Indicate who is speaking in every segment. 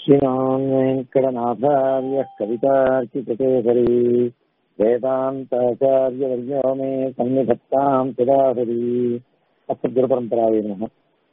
Speaker 1: श्रीमान् वेङ्कटनाथार्यः कवितार्किककेसरी वेदान्ताचार्यवर्यो मे सन्निधत्ताम् सदाहरी அசத்குருபரம்பராவே நம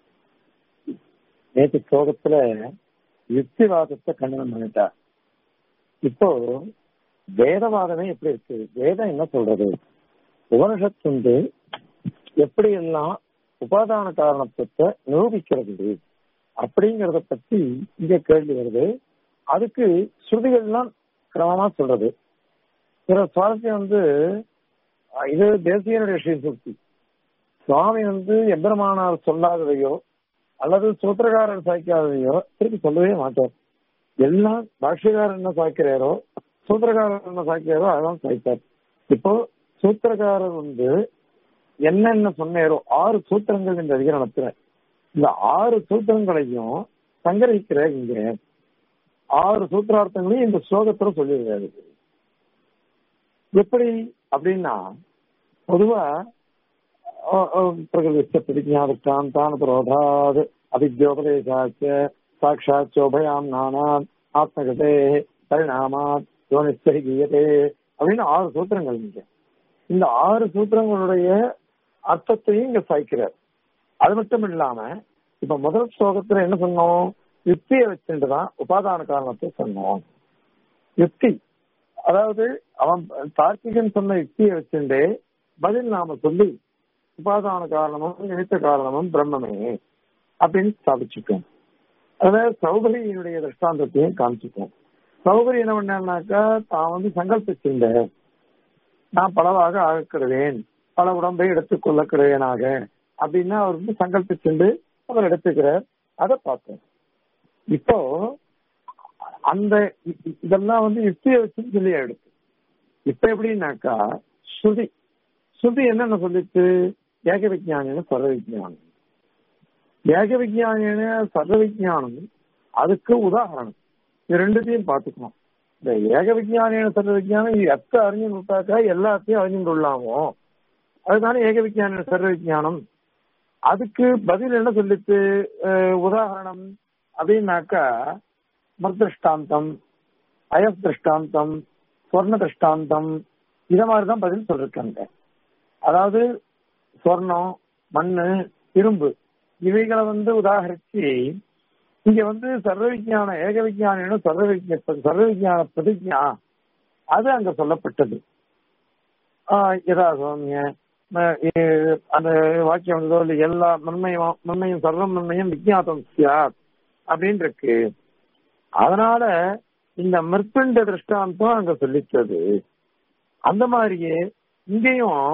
Speaker 1: நேற்று ஸ்லோகத்துல யுக்திவாதத்தை கண்டனம் பண்ணிட்டா இப்போ வேதவாதமே எப்படி இருக்கு வேதம் என்ன சொல்றது உபனிஷத்து வந்து எப்படி எல்லாம் உபாதான காரணத்துவத்தை நிரூபிக்கிறது அப்படிங்கறத பத்தி இங்க கேள்வி வருது அதுக்கு ஸ்ருதிகள்லாம் கிரமமா சொல்றது சில சுவாரஸ்யம் வந்து இது தேசியனுடைய ஸ்ரீசுக்தி சுவாமி வந்து எம்பெருமானார் சொல்லாததையோ அல்லது சூத்திரக்காரர் சாய்க்காததையோ திருப்பி சொல்லவே மாட்டார் எல்லாம் பாஷ்யக்காரர் என்ன சாய்க்கிறாரோ சூத்திரக்காரர் என்ன சாய்க்கிறாரோ அதான் சாய்ப்பார் இப்போ சூத்திரக்காரர் வந்து என்னென்ன சொன்னாரோ ஆறு சூத்திரங்கள் இந்த அதிகரணத்துல இந்த ஆறு சூத்திரங்களையும் சங்கரிக்கிற இங்க ஆறு சூத்திரார்த்தங்களையும் இந்த ஸ்லோகத்துல சொல்லியிருக்காரு எப்படி அப்படின்னா பொதுவா பிரகதிச்ச பிரதிஜாவுக்கான் தான் புரோதாத் அபித்யோபதேசாச்ச சாட்சாத் சோபயாம் நானாம் ஆத்மகதே பரிணாமாத் யோனிச்சரி கீயதே அப்படின்னு ஆறு சூத்திரங்கள் இங்க இந்த ஆறு சூத்திரங்களுடைய அர்த்தத்தையும் இங்க சாய்க்கிறார் அது மட்டும் இல்லாம இப்ப முதல் ஸ்லோகத்துல என்ன சொன்னோம் யுக்தியை வச்சுட்டு தான் உபாதான காரணத்தை சொன்னோம் யுக்தி அதாவது அவன் தார்க்கிகன் சொன்ன யுக்தியை வச்சுட்டு பதில் நாம சொல்லி உபாதான காரணமும் நினைத்த காரணமும் பிரம்மமே அப்படின்னு ஸ்தாபிச்சுக்கோம் அதாவது சௌகரியினுடைய திருஷ்டாந்தத்தையும் காமிச்சுக்கோம் சௌகரி என்ன பண்ணாக்கா தான் வந்து சங்கல்பிச்சிருந்த நான் பலவாக ஆகிறேன் பல உடம்பை எடுத்துக் கொள்ளக்கிறேனாக அப்படின்னா அவர் வந்து சங்கல்பிச்சுண்டு அவர் எடுத்துக்கிறார் அதை பார்த்தோம் இப்போ அந்த இதெல்லாம் வந்து யுக்தியை வச்சு சொல்லி எடுத்து இப்ப எப்படின்னாக்கா ஸ்ருதி ஸ்ருதி என்னென்ன சொல்லிச்சு ஏக விஜானின சர்வ விஜானம் ஏக விஜானின சர்வ விஜானம் அதுக்கு உதாரணம் இது ரெண்டுத்தையும் பார்த்துக்கணும் இந்த ஏக விஜானின சர்வ விஜானம் எத்த அறிஞ்சு விட்டாக்கா எல்லாத்தையும் அறிஞ்சு கொள்ளாமோ அதுதானே ஏக விஜானின சர்வ விஜானம் அதுக்கு பதில் என்ன சொல்லிச்சு உதாரணம் அப்படின்னாக்கா மர்திருஷ்டாந்தம் அயஸ் திருஷ்டாந்தம் சொர்ண திருஷ்டாந்தம் இத மாதிரிதான் பதில் சொல்லிருக்காங்க அதாவது சொர்ணம் மண்ணு இரும்பு இவைகளை வந்து உதாகரிச்சு இங்க வந்து சர்வ விஜயான ஏக விஜயான சர்வ விஜய சர்வ விஜயான பிரதிஜா அது அங்க சொல்லப்பட்டது யதா சௌமிய அந்த வாக்கியம் வந்ததோ இல்லை எல்லா நன்மையும் நன்மையும் சர்வம் நன்மையும் விஜயாதம் சியாத் அப்படின்னு இருக்கு அதனால இந்த மிற்பண்ட திருஷ்டாந்தம் அங்க சொல்லித்தது அந்த மாதிரியே இங்கேயும்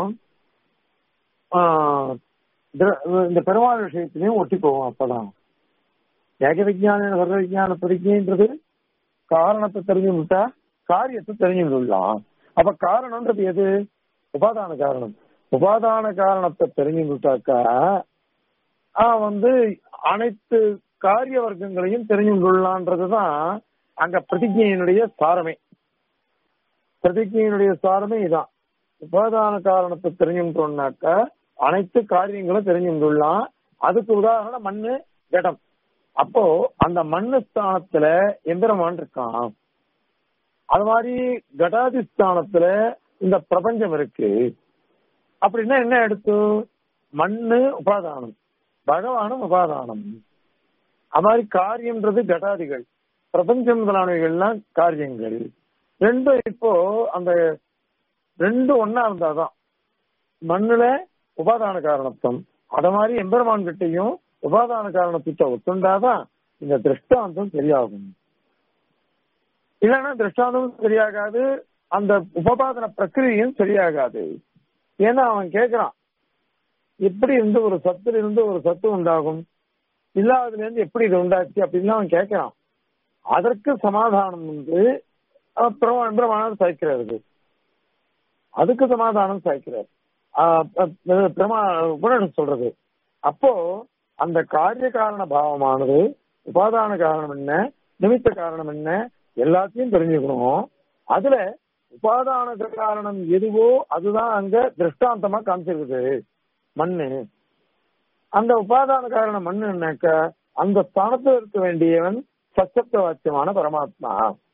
Speaker 1: இந்த பெருமாள் விஷயத்திலையும் ஒட்டி போவோம் அப்பதான் ஏக விஜயான சர்வ விஜயான பிரதிஜைன்றது காரணத்தை தெரிஞ்சு விட்டா காரியத்தை தெரிஞ்சு விடலாம் அப்ப காரணம்ன்றது எது உபாதான காரணம் உபாதான காரணத்தை தெரிஞ்சு விட்டாக்கா வந்து அனைத்து காரிய வர்க்கங்களையும் தெரிஞ்சு கொள்ளலான்றதுதான் அங்க பிரதிஜையினுடைய சாரமே பிரதிஜையினுடைய சாரமே இதான் உபாதான காரணத்தை தெரிஞ்சுட்டோம்னாக்கா அனைத்து காரியங்களும் தெரிஞ்சுக்கலாம் அதுக்கு உதாரணம் மண்ணு ஜடம் அப்போ அந்த மண்ணு ஸ்தானத்துல எந்திரமான் இருக்கான் அது மாதிரி கடாதி ஸ்தானத்துல இந்த பிரபஞ்சம் இருக்கு அப்படின்னா என்ன எடுத்து மண்ணு உபாதானம் பகவானும் உபாதானம் அது மாதிரி காரியம்ன்றது கடாதிகள் பிரபஞ்சம் முதலானவைகள்லாம் காரியங்கள் ரெண்டும் இப்போ அந்த ரெண்டு ஒன்னா இருந்தாதான் மண்ணுல உபாதான காரணத்துவம் அத மாதிரி எம்பெருமான் கிட்டையும் உபாதான காரணத்துவத்தை ஒத்துண்டாதான் இந்த திருஷ்டாந்தம் சரியாகும் இல்லைன்னா திருஷ்டாந்தமும் சரியாகாது அந்த உபபாதன பிரக்கிரியும் சரியாகாது ஏன்னா அவன் கேட்கிறான் எப்படி இருந்து ஒரு சத்துல இருந்து ஒரு சத்து உண்டாகும் இல்லாததுல இருந்து எப்படி இது உண்டாச்சு அப்படின்னு அவன் கேட்கிறான் அதற்கு சமாதானம் வந்து பிரமாணம் சாய்க்கிறாரு அதுக்கு சமாதானம் சாய்க்கிறார் பிரமா உபனிஷம் சொல்றது அப்போ அந்த காரிய காரண பாவமானது உபாதான காரணம் என்ன நிமித்த காரணம் என்ன எல்லாத்தையும் தெரிஞ்சுக்கணும் அதுல உபாதான காரணம் எதுவோ அதுதான் அங்க திருஷ்டாந்தமா காமிச்சிருக்குது மண்ணு அந்த உபாதான காரணம் மண்ணுனாக்க அந்த ஸ்தானத்தில் இருக்க வேண்டியவன் சச்சப்த வாக்கியமான பரமாத்மா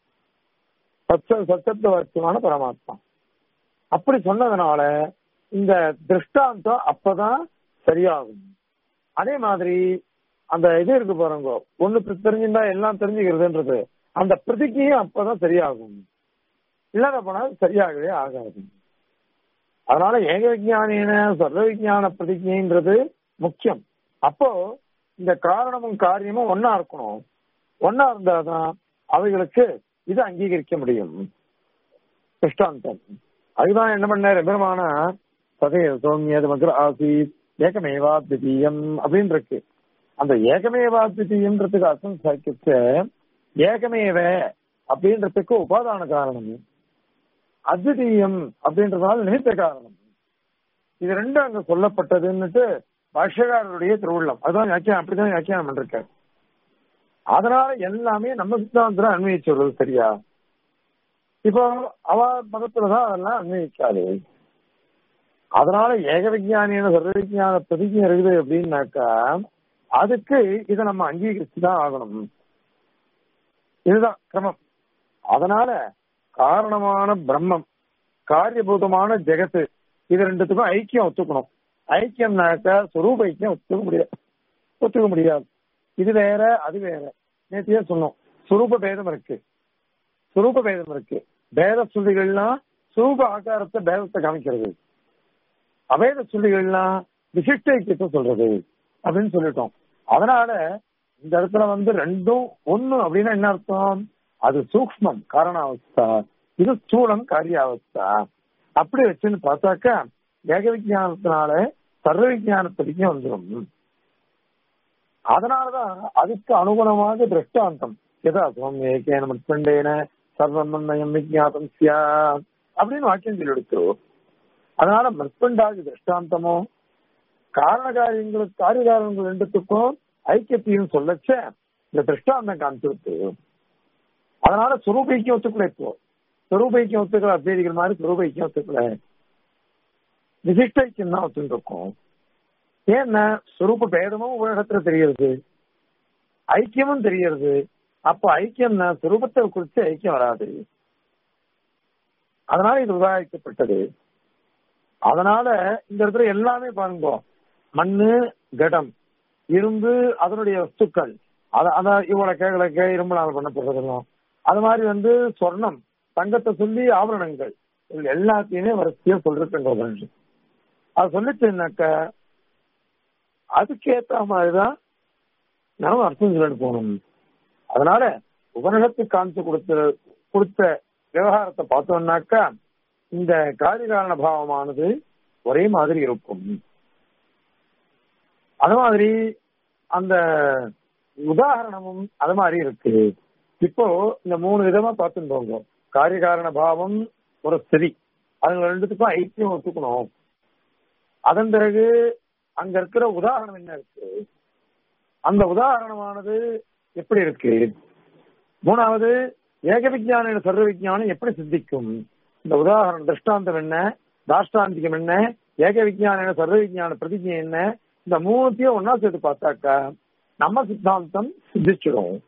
Speaker 1: சச்ச சச்சப்த வாக்கியமான பரமாத்மா அப்படி சொன்னதுனால இந்த திருஷ்டாந்தம் அப்பதான் சரியாகும் அதே மாதிரி அந்த இது இருக்கு பாருங்க ஒண்ணு தெரிஞ்சிருந்தா எல்லாம் தெரிஞ்சுக்கிறதுன்றது அந்த பிரதிக்கையும் அப்பதான் சரியாகும் இல்லாத போனால் சரியாகவே ஆகாது அதனால ஏக விஜானின சர்வ விஜான பிரதிஜைன்றது முக்கியம் அப்போ இந்த காரணமும் காரியமும் ஒன்னா இருக்கணும் ஒன்னா இருந்தாதான் அவைகளுக்கு இது அங்கீகரிக்க முடியும் திருஷ்டாந்தம் அதுதான் என்ன பண்ணாரு பெருமான சதே சௌமியது மகர ஆசீத் ஏகமேவா திதீயம் அப்படின்னு இருக்கு அந்த ஏகமேவா திதீயம்ன்றதுக்கு அர்த்தம் சாய்க்கிச்ச ஏகமேவ அப்படின்றதுக்கு உபாதான காரணம் அத்விதீயம் அப்படின்றதுனால நிமித்த காரணம் இது ரெண்டும் அங்க சொல்லப்பட்டதுன்னுட்டு பாஷ்யக்காரருடைய திருவுள்ளம் அதுதான் வியாக்கியானம் அப்படிதான் வியாக்கியானம் பண்ணிருக்காரு அதனால எல்லாமே நம்ம சித்தாந்தத்துல அன்வயிச்சு வருது சரியா இப்போ அவ மதத்துலதான் அதெல்லாம் அன்வயிக்காது அதனால ஏக விஜயானியான சர்வ விஜயான பிரதிஜை இருக்குது அப்படின்னாக்கா அதுக்கு இதை நம்ம அங்கீகரிச்சு தான் ஆகணும் இதுதான் கிரமம் அதனால காரணமான பிரம்மம் காரியபூதமான ஜெகத்து இது ரெண்டுத்துக்கும் ஐக்கியம் ஒத்துக்கணும் ஐக்கியம்னாக்கா சொரூப ஐக்கியம் ஒத்துக்க முடியாது ஒத்துக்க முடியாது இது வேற அது வேற நேத்தியே சொன்னோம் சுரூப பேதம் இருக்கு சுரூப பேதம் இருக்கு பேத சுள்ளிகள்லாம் சுரூப ஆகாரத்தை பேதத்தை காமிக்கிறது அபேத சுள்ளிகள்லாம் விசிஷ்ட ஐக்கியத்தை சொல்றது அப்படின்னு சொல்லிட்டோம் அதனால இந்த இடத்துல வந்து ரெண்டும் ஒண்ணு அப்படின்னா என்ன அர்த்தம் அது சூக்மம் காரணாவஸ்தா இது ஸ்தூலம் காரியாவஸ்தா அப்படி வச்சுன்னு பார்த்தாக்கா ஏக விஜயானத்தினால சர்வ விஜயானத்திற்கு வந்துடும் அதனாலதான் அதுக்கு அனுகுணமாக திருஷ்டாந்தம் எதா சுவம் ஏகேன மட்பண்டேன சர்வமயம் விஜாதம் சியா அப்படின்னு வாக்கியம் சொல்லி எடுத்து அதனால மற்பண்டாதி திருஷ்டாந்தமோ காரண காரியங்களுக்கு காரியகாரங்கள் ரெண்டுத்துக்கும் ஐக்கியத்தையும் சொல்லச்ச இந்த திருஷ்டாந்தம் காமிச்சு அதனால சுரூபைக்கும் ஒத்துக்கல இப்போ சுரூபைக்கும் ஒத்துக்கல அத்வைதிகள் மாதிரி சுரூபைக்கும் ஒத்துக்கல விசிஷ்டைக்கும் தான் ஒத்துட்டு இருக்கும் ஏன்னா சுரூப பேதமும் உலகத்துல தெரியறது ஐக்கியமும் தெரியறது அப்போ ஐக்கியம்னா சுரூபத்தை குறித்து ஐக்கியம் வராது அதனால இது உதாரிக்கப்பட்டது அதனால இந்த இடத்துல எல்லாமே பாருங்க மண்ணு கடம் இரும்பு அதனுடைய வஸ்துக்கள் அதான் இவ்வளவு கேட்கலக்க இரும்புனால் பண்ண போகிறதும் அது மாதிரி வந்து சொர்ணம் தங்கத்தை சொல்லி ஆபரணங்கள் எல்லாத்தையுமே வரிசையா சொல்றதுங்க அது சொல்லிச்சுனாக்க அதுக்கேற்ற மாதிரிதான் நம்ம அர்த்தம் சொல்லிட்டு போகணும் அதனால உபநிடத்துக்கு காமிச்சு கொடுத்த கொடுத்த விவகாரத்தை பார்த்தோம்னாக்கா இந்த காரியகாரண பாவமானது ஒரே மாதிரி இருக்கும் அது மாதிரி அந்த உதாரணமும் அது மாதிரி இருக்கு இப்போ இந்த மூணு விதமா பார்த்துட்டு போங்க காரியகாரண பாவம் ஒரு ஸ்திதி அதுங்க ரெண்டுத்துக்கும் ஐக்கியம் ஒத்துக்கணும் அதன் பிறகு அங்க இருக்கிற உதாரணம் என்ன இருக்கு அந்த உதாரணமானது எப்படி இருக்கு மூணாவது ஏக விஜயான சர்வ விஜயானம் எப்படி சித்திக்கும் இந்த உதாரணம் திருஷ்டாந்தம் என்ன தாஷ்டாந்திகம் என்ன ஏக விஜயான சர்வ விஜயான பிரதிஜை என்ன இந்த மூணுத்தையும் ஒன்னா சேர்த்து பார்த்தாக்கா நம்ம சித்தாந்தம் சித்திச்சிடும்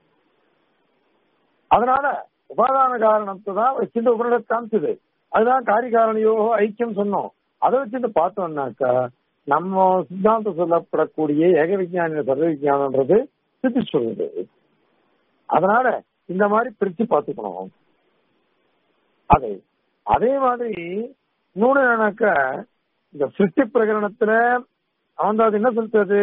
Speaker 1: அதனால உபாதான காரணத்தை தான் வச்சுட்டு உபரிடத் காமிச்சது அதுதான் காரிகாரணியோ ஐக்கியம் சொன்னோம் அதை வச்சுட்டு பார்த்தோம்னாக்கா நம்ம சித்தாந்தம் சொல்லப்படக்கூடிய ஏக விஜயான சர்வ விஜயானன்றது சித்தி சொல்றது அதனால இந்த மாதிரி பிரிச்சு பார்த்துக்கணும் அதே அதே மாதிரி இன்னொன்னு என்னன்னாக்கா இந்த சிருஷ்டி பிரகரணத்துல அவன் அது என்ன சொல்றது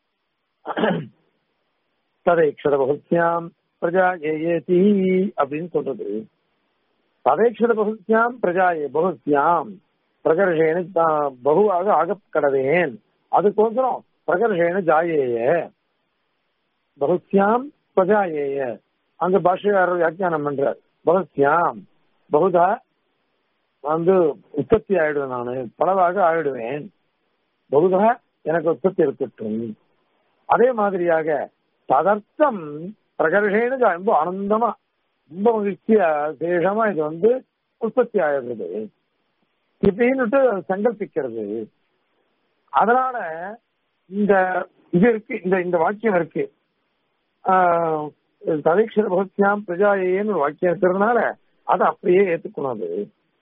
Speaker 1: ததைக்ஷர பகுத்தியாம் பிரஜா ஏஏதி அப்படின்னு சொல்றது ததைக்ஷர பகுத்தியாம் பிரஜா ஏ பகுத்தியாம் பிரகர்ஷேன பகுவாக ஆக கடவேன் அதுக்கோசரம் பிரகர்ஷேன ஜாயேய பகுத்தியாம் பிரஜாயேய அங்க பாஷையாரர் வியாக்கியானம் பண்றார் பகுத்தியாம் பகுதா வந்து உற்பத்தி ஆயிடுவேன் நானு பலவாக ஆயிடுவேன் பகுதா எனக்கு உற்பத்தி இருக்கட்டும் அதே மாதிரியாக ததர்த்தம் பிரகர்ஷேன ரொம்ப ஆனந்தமா ரொம்ப மகிழ்ச்சியா சேஷமா இது வந்து உற்பத்தி ஆயிடுறது இப்படின்னுட்டு சங்கல்பிக்கிறது அதனால இந்த இது இருக்கு இந்த இந்த வாக்கியம் இருக்கு ததீக்ஷர பகத்யாம் பிரஜாயேன்னு ஒரு வாக்கியம் இருக்கிறதுனால அதை அப்படியே ஏத்துக்கணும் அது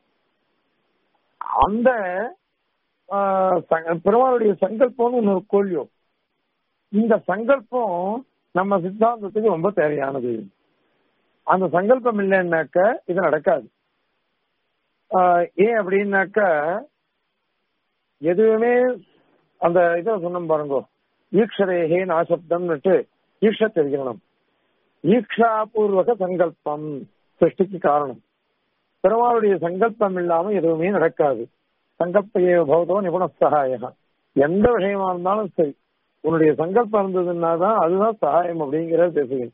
Speaker 1: அந்த ஆஹ், ச- பெருமாளுடைய சங்கல்பம்னு ஒண்ணு ஒரு கோல்யம் இந்த சங்கல்பம் நம்ம சித்தாந்தத்துக்கு ரொம்ப தேவையானது அந்த சங்கல்பம் இல்லைன்னாக்க இது நடக்காது ஆஹ், ஏன் அப்படின்னாக்க எதுவுமே அந்த இதை சொன்னோம் பாருங்க ஈக்ஷரேகே நாசப்தம்னுட்டு ஈக்ஷ தெரிவிக்கணும் ஈக்ஷாபூர்வக சங்கல்பம் சிருஷ்டிக்கு காரணம் பெருமாளுடைய சங்கல்பம் இல்லாம எதுவுமே நடக்காது சங்கல்பையே பௌதோ நிபுண சகாயம் எந்த விஷயமா இருந்தாலும் சரி உன்னுடைய சங்கல்பம் இருந்ததுன்னா தான் அதுதான் சகாயம் அப்படிங்கிறத பேசுகிறேன்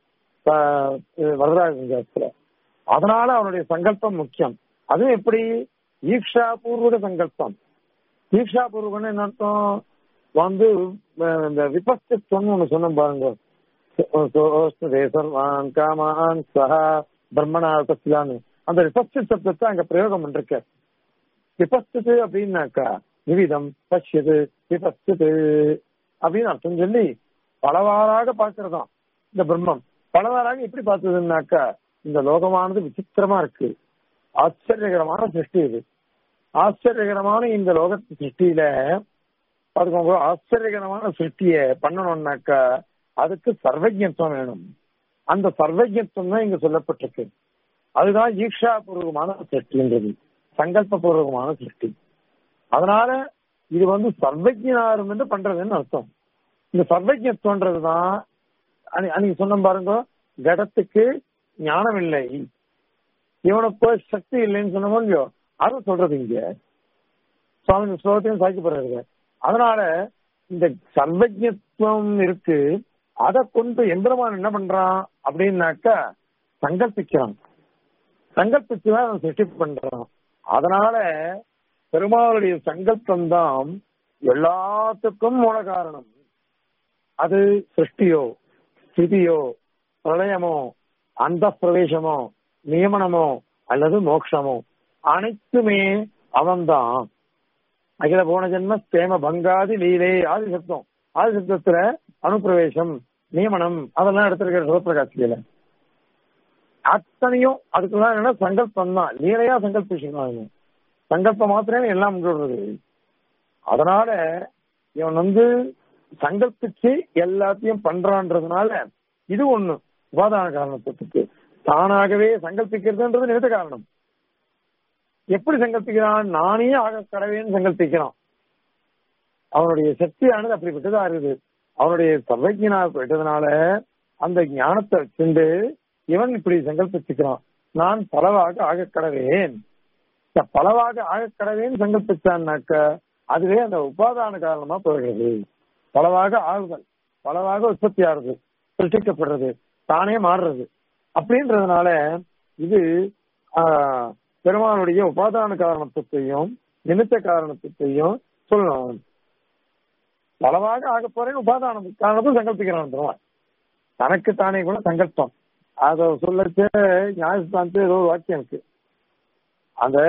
Speaker 1: வரதராஜன் சாஸ்திர அதனால அவனுடைய சங்கல்பம் முக்கியம் அதுவும் எப்படி ஈக்ஷாபூர்வக சங்கல்பம் ஈக்ஷாபூர்வகம்னு என்ன அர்த்தம் வந்து அஹ், இந்த விபஸ்தித்வம்னு ஒண்ணு சொன்னோம் பாருங்க சோஸ்தே சர்வான் காமான் சஹா பிரம்மணா உபஸ்திலான்னு அந்த விபஸ்தித் சப்தத்தை அங்க பிரயோகம் பண்ணிருக்க விபஸ்தித்து அப்படின்னாக்கா நிவிதம் பஷ்யது விபஸ்தித்து அப்படின்னு அர்த்தம் சொல்லி பலவாறாக பார்க்கறதாம் இந்த பிரம்மம் பலவாறாக எப்படி பார்த்ததுன்னாக்கா இந்த லோகமானது விசித்திரமா இருக்கு ஆச்சரியகரமான சிருஷ்டி இது ஆச்சரியகரமான இந்த லோகத்து சிருஷ்டியில பாத்துக்கோங்க ஆச்சரியகரமான சிருஷ்டிய பண்ணணும்னாக்கா அதுக்கு சர்வஜத்துவம் வேணும் அந்த சர்வஜத்துவம் தான் இங்க சொல்லப்பட்டிருக்கு அதுதான் ஈக்ஷா பூர்வமான சிருஷ்டின்றது சங்கல்ப பூர்வமான சிருஷ்டி அதனால இது வந்து சர்வஜனாரும் என்று பண்றதுன்னு அர்த்தம் இந்த சர்வஜத்துவன்றதுதான் அன்னை- அன்னைக்கு சொன்ன பாருங்க கடத்துக்கு ஞானம் இல்லை இவனுக்கு சக்தி இல்லைன்னு சொன்னமோ இல்லையோ அதை சொல்றது இங்க சுவாமி இந்த ஸ்லோகத்தையும் சாய்க்கப்படுறது அதனால இந்த சர்வஜத்துவம் இருக்கு அதை கொண்டு எந்திரமான் என்ன பண்றான் அப்படின்னாக்கா சங்கல்பிக்கிறான் சங்கல்பிச்சுதான் அவன் சிருஷ்டி பண்றான் அதனால பெருமாளுடைய சங்கல்பம் தான் எல்லாத்துக்கும் மூல காரணம் அது சிருஷ்டியோ ஸ்திதியோ பிரளயமோ அந்த பிரவேசமோ நியமனமோ அல்லது மோட்சமோ அனைத்துமே அவன்தான் அகில போன ஜென்ம ஸ்தேம பங்காதி லீலே ஆதி சப்தம் ஆதி சப்தத்துல அனுப்பிரவேசம் நியமனம் அதெல்லாம் எடுத்திருக்கிற சிவபிரகாசியில அத்தனையும் அதுக்கெல்லாம் என்னன்னா சங்கல்பம் தான் லீலையா சங்கல்பிச்சுக்கணும் சங்கல்பம் மாத்திரமே எல்லாம் முடிவுறது அதனால இவன் வந்து சங்கல்பிச்சு எல்லாத்தையும் பண்றான்றதுனால இது ஒண்ணு உபாதான காரணத்துக்கு தானாகவே சங்கல்பிக்கிறதுன்றது நிமித்த காரணம் எப்படி சங்கல்பிக்கிறான் நானே ஆக கடவேன்னு சங்கல்பிக்கிறான் அவனுடைய சக்தியானது அப்படிப்பட்டதா இருக்குது அவனுடைய சர்வஜனா போயிட்டதுனால அந்த ஞானத்தை வச்சுண்டு இவன் இப்படி சங்கல்பிச்சுக்கிறான் நான் பலவாக ஆக கடவேன் இந்த பலவாக ஆக கடவேன்னு சங்கல்பிச்சான்னாக்க அதுவே அந்த உபாதான காரணமா போகிறது பலவாக ஆகுதல் பலவாக உற்பத்தி ஆகுது சிருஷ்டிக்கப்படுறது தானே மாறுறது அப்படின்றதுனால இது ஆஹ், பெருமானுடைய உபாதான காரணத்துத்தையும் நிமித்த காரணத்துத்தையும் சொல்லணும் பலவாக ஆக போறேன்னு உபாதான காரணத்தை சங்கல்பிக்கிறான் பெருமாள் தனக்கு தானே கூட சங்கல்பம் அத சொல்லச்சு நியாயஸ்தானத்து ஏதோ ஒரு வாக்கியம் இருக்கு அந்த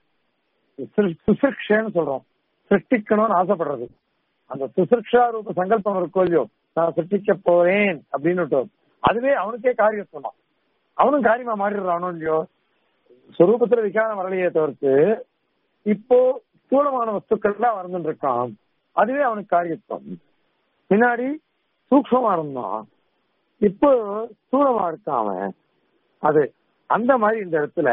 Speaker 1: சுசிருக்ஷன்னு சொல்றோம் சிருஷ்டிக்கணும்னு ஆசைப்படுறது அந்த சுசிருக்ஷா ரூப சங்கல்பம் இருக்கோ இல்லையோ நான் சிருஷ்டிக்க போறேன் அப்படின்னு அதுவே அவனுக்கே காரியம் சொன்னான் அவனும் காரியமா மாறிடுறானோ இல்லையோ சுரூபத்துல விகாரம் வரலையே தவிர்த்து இப்போ ஸ்தூலமான வஸ்துக்கள்லாம் வளர்ந்துட்டு இருக்கான் அதுவே அவனுக்கு காரியத்துவம் முன்னாடி சூக்ஷமா இருந்தான் இப்போ ஸ்தூலமா இருக்கான் அவன் அது அந்த மாதிரி இந்த இடத்துல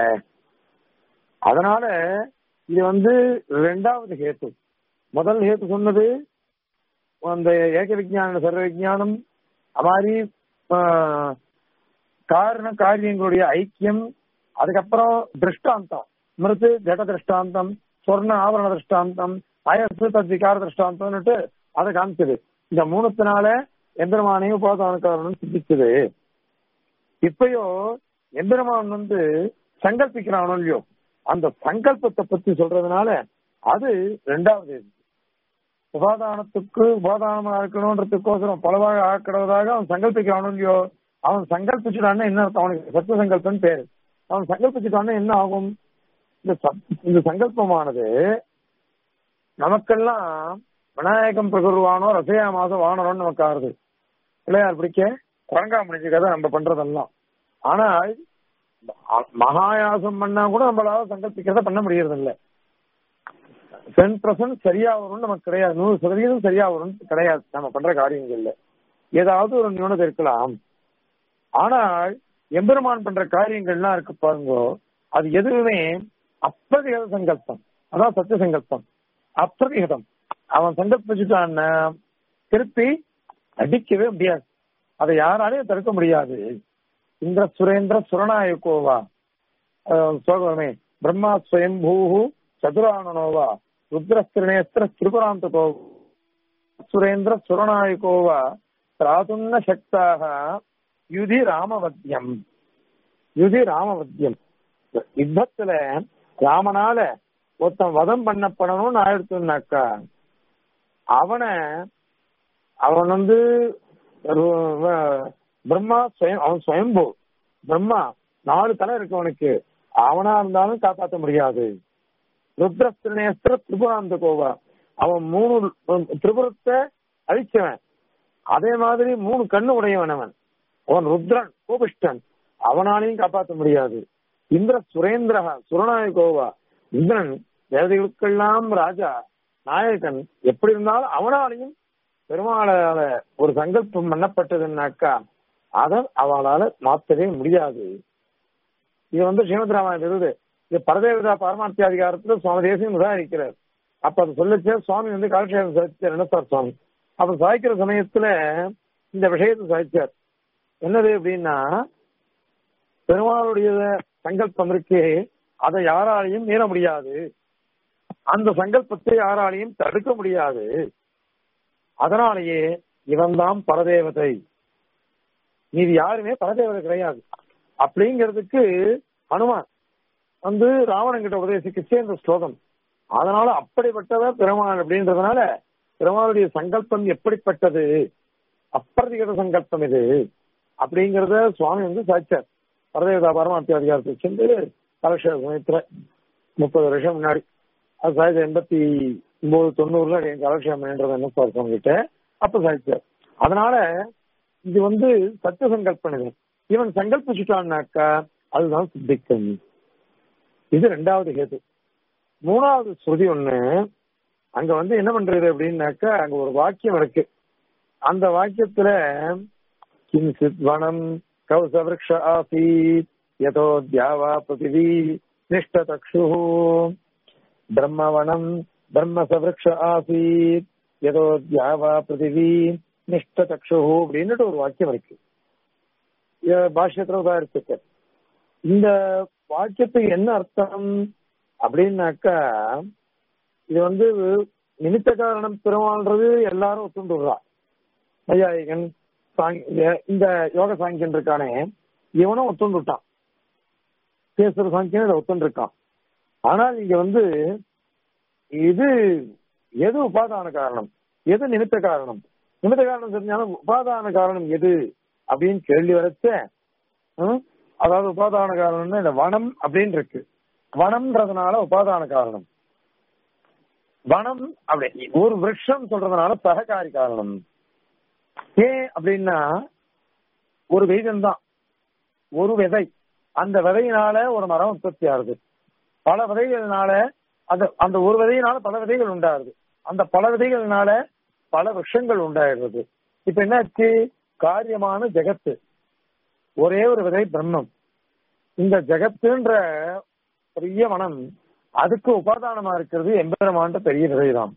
Speaker 1: அதனால இது வந்து ரெண்டாவது ஹேத்து முதல் ஹேத்து சொன்னது அந்த ஏக விஜயானம் சர்வ விஜயானம் அது மாதிரி ஆஹ், காரண காரியங்களுடைய ஐக்கியம் அதுக்கப்புறம் திருஷ்டாந்தம் மிருது ஜட திருஷ்டாந்தம் சொர்ண ஆவரண திருஷ்டாந்தம் அயசு தத்விகார திருஷ்டாந்தம்னுட்டு அதை காமிச்சது இந்த மூணுத்தினால எந்திரமானையும் உபாதான காரணம் சித்திச்சது இப்பயோ எந்திரமான் வந்து சங்கல்பிக்கிறானோ இல்லையோ அந்த சங்கல்பத்தை பத்தி சொல்றதுனால அது ரெண்டாவது இது. உபாதானத்துக்கு உபாதானமா இருக்கணும்ன்றதுக்கோசரம் பலவாக ஆக்கிறதாக அவன் சங்கல்பிக்கிறானோ இல்லையோ அவன் சங்கல்பிச்சுட்டான்னா என்ன அர்த்தம் அவனுக்கு சத்துவ சங்கல்பம் பேரு அவன் சங்கல்பிச்சுட்டான்னா என்ன ஆகும் இந்த சத்- இந்த சங்கல்பமானது நமக்கெல்லாம் விநாயகம் பிரகுருவானோ ரசையா மாதம் வானரோன்னு நமக்கு ஆறுது பிள்ளையார் பிடிக்க குரங்கா முடிஞ்ச கதை நம்ம பண்றதெல்லாம் ஆனா மகாயாசம் பண்ணா கூட நம்மளால சங்கல்பிக்கிறத பண்ண முடியறது இல்ல டென் பர்சன்ட் சரியா வரும்னு நமக்கு கிடையாது நூறு சதவீதம் சரியா வரும்னு கிடையாது நம்ம பண்ற காரியங்கள்ல ஏதாவது ஒரு நியூனதை இருக்கலாம் ஆனால் எம்பெருமான் பண்ற காரியங்கள்லாம் இருக்கு பாருங்க அது எதுவுமே அப்பிரதிகத சங்கல்பம் அதான் சத்திய சங்கல்பம் அப்பிரதிகதம் அவன் சங்கல்பிச்சுட்டான்னா திருப்பி அடிக்கவே முடியாது அதை யாராலையும் தடுக்க முடியாது இந்திர சுரேந்திர சுரநாயகோவா சோகமே பிரம்மா ஸ்வயம்பூஹு சதுரானனோவா ருத்ரஸ்திரிநேஸ்திர திரிபுராந்தகோ சுரேந்திர சுரநாயகோவா திராதுன்ன சக்தாக யுதி ராமவத்தியம் யுதி ராமவத்தியம் யுத்தத்துல ராமனால ஒருத்தன் வதம் பண்ணப்படணும்னு ஆயிடுச்சுனாக்கா அவனை அவன் வந்து பிரம்மா ஸ்வயம் அவன் சுயம்பு பிரம்மா நாலு தலை இருக்கு அவனுக்கு அவனா இருந்தாலும் காப்பாற்ற முடியாது ருத்ரஸ்திரநேஸ்திர திரிபுராந்த கோவா அவன் மூணு திரிபுரத்தை அழிச்சவன் அதே மாதிரி மூணு கண்ணு உடையவன் அவன் அவன் ருத்ரன் கோபிஷ்டன் அவனாலையும் காப்பாற்ற முடியாது இந்திர சுரேந்திரா சுரநாயகோவா இந்திரன் தேவதைகளுக்கெல்லாம் ராஜா நாயகன் எப்படி இருந்தாலும் அவனாலையும் பெருமாளால ஒரு சங்கல்பம் பண்ணப்பட்டதுன்னாக்கா அதை அவளால மாற்றவே முடியாது இது வந்து ஸ்ரீமத் ராமாயணம் இருது இது பரதேவதா பரமார்த்தி அதிகாரத்துல சுவாமி தேசியம் உதாரிக்கிறார் அப்ப அது சொல்லச்சே சுவாமி வந்து காலக்ஷேபம் சாதிச்சார் நினைத்தார் சுவாமி அப்ப சாய்க்கிற சமயத்துல இந்த விஷயத்தை சாதிச்சார் என்னது அப்படின்னா பெருமாளுடைய சங்கல்பம் இருக்கு அதை யாராலையும் மீற முடியாது அந்த சங்கல்பத்தை யாராலையும் தடுக்க முடியாது அதனாலேயே இவன் தான் பரதேவதை மீது யாருமே பரதேவதை கிடையாது அப்படிங்கிறதுக்கு ஹனுமான் வந்து ராவணன் கிட்ட உபதேசிக்கிச்சே இந்த ஸ்லோகம் அதனால அப்படிப்பட்டவர் பெருமாள் அப்படின்றதுனால பெருமாளுடைய சங்கல்பம் எப்படிப்பட்டது அப்பிரதிகத சங்கல்பம் இது அப்படிங்கறத சுவாமி வந்து சாய்ச்சார் பரதேவதா பரமார்த்தி அதிகாரத்தை சென்று கலக்ஷேப சமயத்துல முப்பது வருஷம் முன்னாடி அது சாய்ந்த எண்பத்தி ஒன்பது தொண்ணூறுல என் கலக்ஷேபம்ன்றது என்ன சார் கிட்ட அப்ப சாய்ச்சார் அதனால இது வந்து சத்திய சங்கல்பனை இவன் சங்கல்பிச்சுட்டான்னாக்கா அதுதான் சித்திக்கும் இது ரெண்டாவது கேது மூணாவது ஸ்ருதி ஒண்ணு அங்க வந்து என்ன பண்றது அப்படின்னாக்கா அங்க ஒரு வாக்கியம் இருக்கு அந்த வாக்கியத்துல கிஞ்சித் வனம் கௌசவிருஷ ஆசீத் யதோ தியாவா பிருத்திவி நிஷ்டதக்ஷு பிரம்மவனம் பிரம்மசவிருஷ ஆசீத் யதோ தியாவா பிருத்திவி நிஷ்டதக்ஷு அப்படின்னுட்டு ஒரு வாக்கியம் இருக்கு பாஷ்யத்துல உதாரிச்சிருக்க இந்த வாக்கியத்துக்கு என்ன அர்த்தம் அப்படின்னாக்கா இது வந்து நிமித்த காரணம் பெருமாள்ன்றது எல்லாரும் ஒத்துண்டுறா ஐயாயிகன் இந்த யோக சாங்கியன் இருக்கானே இவனும் ஒத்துண்டுட்டான் பேசுற சாங்கியன் இதை ஒத்துண்டிருக்கான் ஆனால் இங்க வந்து இது எது உபாதான காரணம் எது நிமித்த காரணம் நிமித்த காரணம் தெரிஞ்சாலும் உபாதான காரணம் எது அப்படின்னு கேள்வி வரைச்ச அதாவது உபாதான காரணம்னா இந்த வனம் அப்படின்னு இருக்கு வனம்ன்றதுனால உபாதான காரணம் வனம் அப்படி ஒரு விரக்ஷம் சொல்றதுனால சககாரி காரணம் ஏன் அப்படின்னா ஒரு பீஜம் தான் ஒரு விதை அந்த விதையினால ஒரு மரம் உற்பத்தி ஆகுது பல விதைகள்னால அந்த அந்த ஒரு விதையினால பல விதைகள் உண்டாகுது அந்த பல விதைகள்னால பல விஷயங்கள் உண்டாயிடுறது இப்ப என்னாச்சு காரியமான ஜெகத்து ஒரே ஒரு விதை பிரம்மம் இந்த ஜெகத்துன்ற பெரிய மனம் அதுக்கு உபாதானமா இருக்கிறது எம்பெருமான்ற பெரிய விதைதான்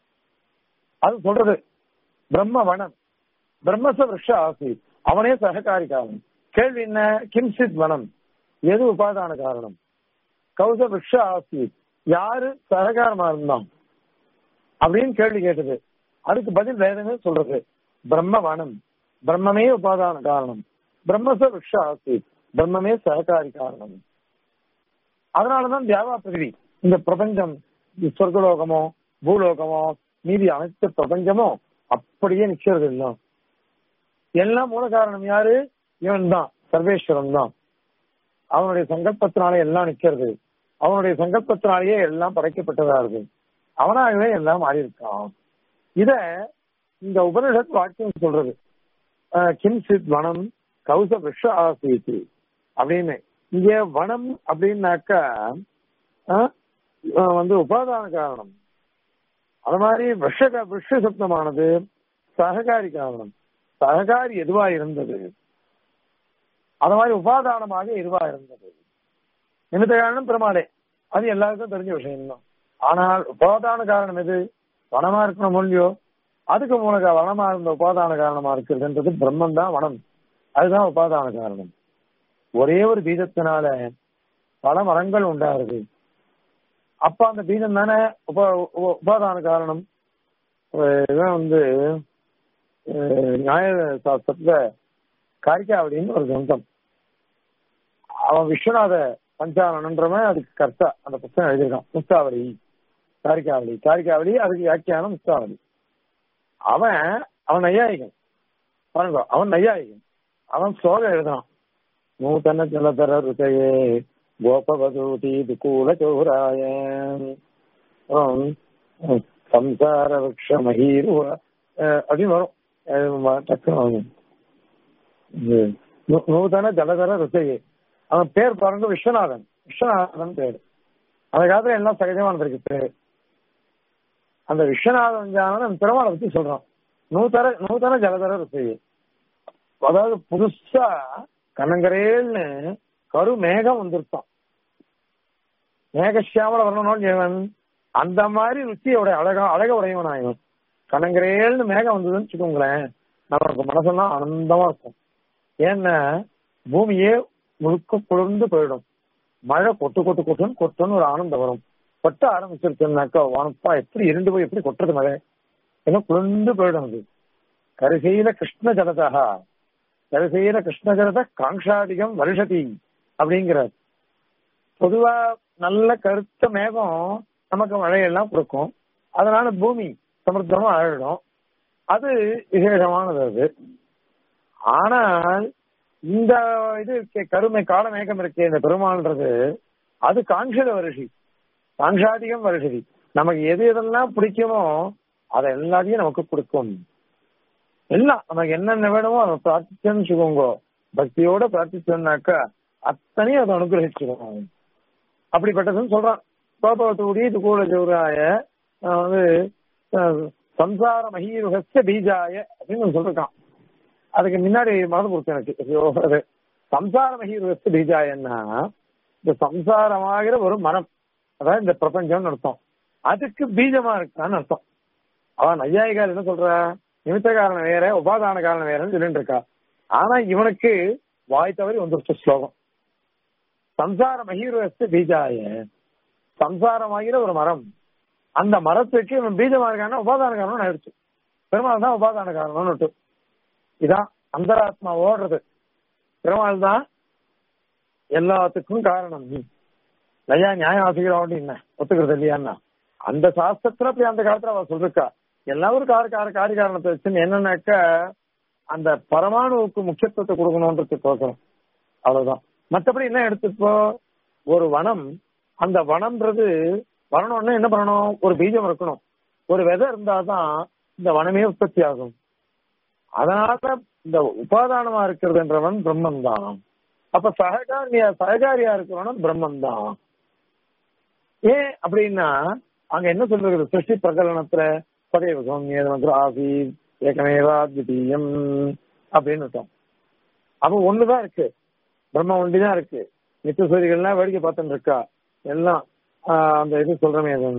Speaker 1: அது சொல்றது பிரம்ம வனம் பிரம்மச விருஷ ஆசி அவனே சககாரி காரணம் கேள்வி என்ன கிம்சித் வனம் எது உபாதான காரணம் கௌச விருஷ ஆசி யாரு சககாரமா இருந்தான் அப்படின்னு கேள்வி கேட்டது அதுக்கு பதில் வேதமே சொல்றது பிரம்ம வனம் பிரம்மமே உபாதான காரணம் பிரம்மச விருஷ ஆசி பிரம்மமே சககாரி காரணம் அதனாலதான் தியாவா பிரிவி இந்த பிரபஞ்சம் சொர்க்கலோகமோ பூலோகமோ மீதி அனைத்து பிரபஞ்சமோ அப்படியே நிக்கிறது இல்லை எல்லாம் மூல காரணம் யாரு இவன் தான் சர்வேஸ்வரன் தான் அவனுடைய சங்கல்பத்தினாலே எல்லாம் நிக்கிறது அவனுடைய சங்கல்பத்தினாலேயே எல்லாம் படைக்கப்பட்டதா இருக்கு அவனாகவே எல்லாம் மாறி இருக்கான் இத இந்த உபனிஷத் வாக்கியம் சொல்றது அஹ், கிம்சித் வனம் கௌச விஷ ஆசீத்து அப்படின்னு இங்க வனம் அப்படின்னாக்கா அஹ், அஹ், வந்து உபாதான காரணம் அது மாதிரி விஷ விஷ சப்தமானது சககாரி காரணம் சககாரி எதுவா இருந்தது அது மாதிரி உபாதானமாக எதுவா இருந்தது நிமித்த காரணம் பெருமாளே அது எல்லாருக்கும் தெரிஞ்ச விஷயம் தான் ஆனால் உபாதான காரணம் எது வனமா இருக்கணும் மொழியோ அதுக்கு மூலக வனமா இருந்த உபாதான காரணமா இருக்கிறதுன்றது பிரம்மன் தான் வனம் அதுதான் உபாதான காரணம் ஒரே ஒரு பீஜத்தினால பல மரங்கள் உண்டாகுது அப்ப அந்த பீஜம் தானே உப உப- உபாதான காரணம் அஹ் இவன் வந்து அஹ் நியாய சாஸ்திரத்துல காரிக்காவடின்னு ஒரு கிரந்தம் அவன் விஸ்வநாத பஞ்சானன்றவன் அதுக்கு கர்த்தா அந்த புத்தகம் எழுதியிருக்கான் முஸ்தாவளி காரிக்காவளி காரிக்காவளி அதுக்கு வியாக்கியானம் முஸ்தாவளி அவன் அவன் நையாயிகன் பாருங்க அவன் நையாயிகன் அவன் சோகம் எழுதுனான் நூத்தன ஜலதர ருதையே கோபவதூதி துகூல சௌராய சம்சார விக்ஷ மகீருவ அஹ் அப்படின்னு வரும் அஹ் ம- டக்குனு வரும். இது நூ- நூதன ஜலதர ருத்தையே அவன் பேர் பாருங்க விஸ்வநாதன் விஸ்வநாதன் பேர் அந்த காலத்துல எல்லாம் சகஜமான இருக்கு பேர் அந்த விஸ்வநாதன் ஜானன் பெருமாளை பத்தி சொல்றான் நூதர நூதன ஜலதர ருத்தையே அதாவது புதுசா கண்ணங்கரேல்னு கரு மேகம் வந்திருப்பான் மேகசியாமல வரணும் இவன் அந்த மாதிரி ருச்சியோட அழகா அழக உடையவன் இவன் கண்ணங்கரேல்னு மேகம் வந்ததுன்னு வச்சுக்கோங்களேன் நமக்கு மனசெல்லாம் ஆனந்தமா இருக்கும் ஏன்னா பூமியே முழுக்க குளிர்ந்து போயிடும் மழை கொட்டு கொட்டு கொட்டுன்னு கொட்டுன்னு ஒரு ஆனந்தம் வரும் கொட்ட ஆரம்பிச்சிருச்சுனாக்கா வானப்பா எப்படி இருண்டு போய் எப்படி கொட்டுறது மழை ஏன்னா குளிர்ந்து போயிடும் அது கரிசெய்த கிருஷ்ண ஜலதா கரிசெய்த கிருஷ்ண ஜலத காங்ஷாதிகம் வருஷதி அப்படிங்கிறார் பொதுவா நல்ல கருத்த மேகம் நமக்கு மழையெல்லாம் கொடுக்கும் அதனால பூமி சமர்த்தமா ஆயிடும் அது விசேஷமானது அது ஆனால் இந்த இது இருக்கே, கருமை கால மேகம் இருக்கே இந்த பெருமாள்ன்றது அது காங்ஷத வருஷி காங்ஷாதிகம் வருஷதி நமக்கு எது எதெல்லாம் பிடிக்குமோ அதை எல்லாத்தையும் நமக்கு கொடுக்கும் எல்லாம் நமக்கு என்னென்ன வேணுமோ அதை பிரார்த்திச்சோன்னு வச்சுக்கோங்க பக்தியோட பிரார்த்திச்சோம்னாக்கா அத்தனையும் அதை அனுகிரகிச்சிடும் அப்படிப்பட்டதுன்னு சொல்றான் கோபவத்தூடி இது கூட ஜோராய வந்து அஹ், சம்சார மகீருகஸ்ய பீஜாய அப்படின்னு சொல்லிருக்கான் அதுக்கு முன்னாடி மறந்து கொடுத்து எனக்கு ஐயோ, அது சம்சார மகீருகஸ்ய பீஜாயன்னா இந்த சம்சாரமாகிற ஒரு மனம் அதாவது இந்த பிரபஞ்சம்னு அர்த்தம் அதுக்கு பீஜமா இருக்கான்னு அர்த்தம் அவன் நையாயிகார் என்ன சொல்ற நிமித்த காரணம் வேற உபாதான காரணம் வேறன்னு சொல்லிட்டு இருக்கா ஆனா இவனுக்கு வாய் தவறி வந்துருச்சு ஸ்லோகம் சம்சார மகீரஸ்து பீஜாய சம்சாரமாகிற ஒரு மரம் அந்த மரத்துக்கு இவன் பீஜமா இருக்கான உபாதான காரணம் ஆயிடுச்சு பெருமாள் தான் உபாதான காரணம்னு விட்டு இதான் அந்தராத்மா ஓடுறது பெருமாள் தான் எல்லாத்துக்கும் காரணம் ஐயா நியாயம் வாசிக்கிறோம் என்ன ஒத்துக்கிறது இல்லையான்னா அந்த சாஸ்திரத்துல அப்படி அந்த காலத்துல அவ சொல்லிருக்கா எல்லா ஒரு கார கார காரிய காரணத்தை வச்சுன்னு என்னன்னாக்க அந்த பரமாணுவுக்கு முக்கியத்துவத்தை கொடுக்கணுன்றதுக்கோசரம் அவ்வளவுதான் மத்தபடி என்ன எடுத்துப்போ ஒரு வனம் அந்த வனம்ன்றது வரணும்னா என்ன பண்ணணும் ஒரு பீஜம் இருக்கணும் ஒரு விதை இருந்தாதான் இந்த வனமே உற்பத்தி ஆகும் அதனால இந்த உபாதானமா இருக்கிறதுன்றவன் பிரம்மன் தான் அப்ப சககாரியா சககாரியா இருக்கிறவனும் பிரம்மன் தான் ஏன் அப்படின்னா அங்க என்ன சொல்றது சிருஷ்டி பிரகலனத்துல பதேவ சௌமியம் ஆசி ஏகமேவா தித்தீயம் அப்படின்னு விட்டோம் அப்ப ஒண்ணுதான் இருக்கு பிரம்ம ஒண்டிதான் இருக்கு நித்தியசூரிகள்லாம் வேடிக்கை பார்த்துட்டு இருக்கா எல்லாம் ஆஹ் அந்த இது சொல்றமே அது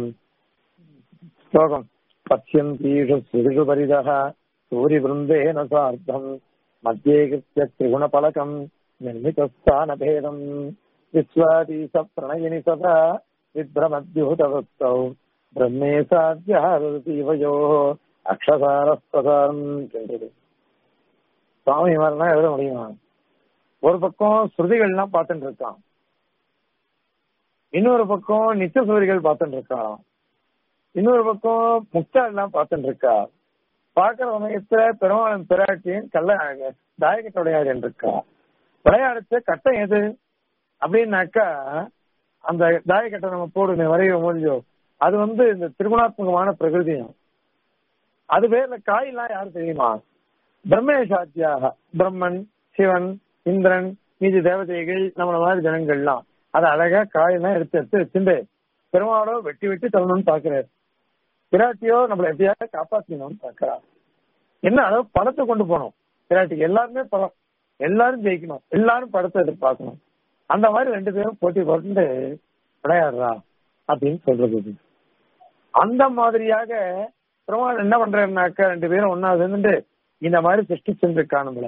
Speaker 1: ஸ்லோகம் பத்யம் தீஷு சுதிஷு பரிதः சூரி விருந்தேன சார்த்தம் மத்தியே கிருத்திய திரிகுண பலகம் நிர்மிதஸ்தான பேதம் விஸ்வாதீச பிரணயினி சதா விப்ரமத்யூதவத்தௌ பிரம்மே சாத்தியாரதீவயோ அக்ஷசாரஸ்பதாரம் என்றது சுவாமி மாதிரிலாம் எழுத முடியுமா ஒரு பக்கம் ஸ்ருதிகள்லாம் பார்த்துட்டு இருக்கான் இன்னொரு பக்கம் நித்திய சூரிகள் பார்த்துட்டு இருக்கான் இன்னொரு பக்கம் முக்தா எல்லாம் பார்த்துட்டு இருக்கா பார்க்கிற சமயத்துல பெருமாளன் பிராட்டியும் கல்ல தாயகத்துடையார் இருக்கா விளையாடுச்ச கட்டம் எது அப்படின்னாக்கா அந்த தாயக்கட்டை நம்ம போடுங்க வரைய முடிஞ்சோம் அது வந்து இந்த திருகுணாத்மகமான பிரகிருதியும் அது பேர்ல காயெல்லாம் யாரு தெரியுமா பிரம்மேஷாத்தியாக பிரம்மன் சிவன் இந்திரன் மீதி தேவதைகள் நம்மள மாதிரி ஜனங்கள்லாம் அதை அழகா காயெல்லாம் எடுத்து எடுத்து வச்சுட்டு பெருமாளோ வெட்டி வெட்டி தள்ளணும்னு பாக்குறாரு பிராட்டியோ நம்மளை எப்படியாவது காப்பாற்றணும்னு பாக்குறாரு என்ன அளவு பணத்தை கொண்டு போனோம் பிராட்டிக்கு எல்லாருமே பணம் எல்லாரும் ஜெயிக்கணும் எல்லாரும் படத்தை எதிர்பார்க்கணும் அந்த மாதிரி ரெண்டு பேரும் போட்டி போட்டு விளையாடுறா அப்படின்னு சொல்றது இது. அந்த மாதிரியாக பெருமாள் என்ன பண்றாருனாக்க ரெண்டு பேரும் ஒன்னா சேர்ந்துட்டு இந்த மாதிரி சிருஷ்டி செஞ்சிருக்கானுங்கள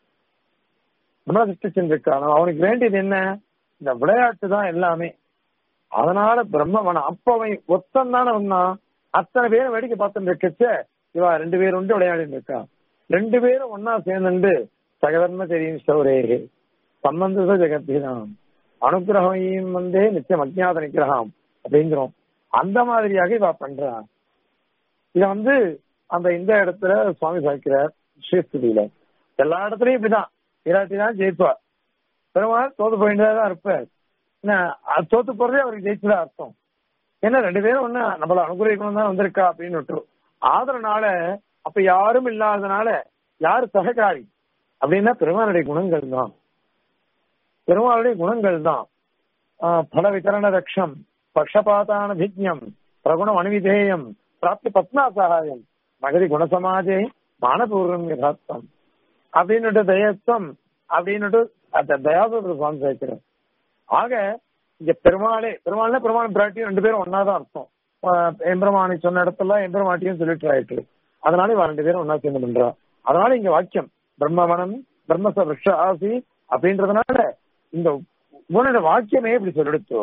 Speaker 1: நம்மள சிருஷ்டி செஞ்சிருக்கானோ அவனுக்கு வேண்டியது என்ன இந்த விளையாட்டு தான் எல்லாமே அதனால பிரம்மவனம் அப்ப அவன் ஒத்தன் தானே வந்தான் அத்தனை பேரும் வேடிக்கை பார்த்துட்டு இருக்கச்ச இவா ரெண்டு பேரும் உண்டு விளையாடிட்டு இருக்கான் ரெண்டு பேரும் ஒன்னா சேர்ந்துட்டு சகதர்ம தெரியும் சௌரேகே சம்பந்த ஜெகத்தீனாம் அனுகிரகம் வந்தே நிச்சயம் அஜ்ஞாத நிகிரகம் அப்படிங்கிறோம் அந்த மாதிரியாக இவ பண்றான் இத வந்து அந்த இந்த இடத்துல சுவாமி சாய்க்கிறார் ஸ்ரீஸ்துதியில எல்லா இடத்துலயும் இப்படிதான் இராட்டி தான் ஜெயிப்பா பெருமாள் தோத்து போயிட்டே தான் இருப்பார் என்ன அது தோத்து போறதே அவருக்கு ஜெயிச்சுதான் அர்த்தம் ஏன்னா ரெண்டு பேரும் ஒண்ணு நம்மள அனுகிரகிக்கணும் தான் வந்திருக்கா அப்படின்னு விட்டுரும் ஆதரனால அப்ப யாரும் இல்லாதனால யாரு சககாரி அப்படின்னா பெருமாளுடைய குணங்கள் தான் பெருமாளுடைய குணங்கள் தான் ஆஹ் பல விதரண ரக்ஷம் பக்ஷபாதான பிஜ்யம் பிரகுணம் அணுவிதேயம் பிராப்தி பத்மா சகாயம் மகதி குணசமாஜே மானபூர்வம் யதார்த்தம் அப்படின்னுட்டு தயத்தம் அப்படின்னுட்டு அந்த தயாசுர சுவாமி சேர்க்கிறார் ஆக இங்க பெருமாளே பெருமாள்னா பெருமாள் பிராட்டியும் ரெண்டு பேரும் ஒன்னாதான் அர்த்தம் ஆஹ் எம்பெருமானை சொன்ன இடத்துல எம்பெருமாட்டியும் சொல்லிட்டு ஆயிட்டு அதனால இவன் ரெண்டு பேரும் ஒன்னா சேர்ந்து பண்றா அதனால இங்க வாக்கியம் பிரம்மவனம் பிரம்மச விரக்ஷ ஆசி அப்படின்றதுனால இந்த உன்னோட வாக்கியமே இப்படி சொல்லிடுத்தோ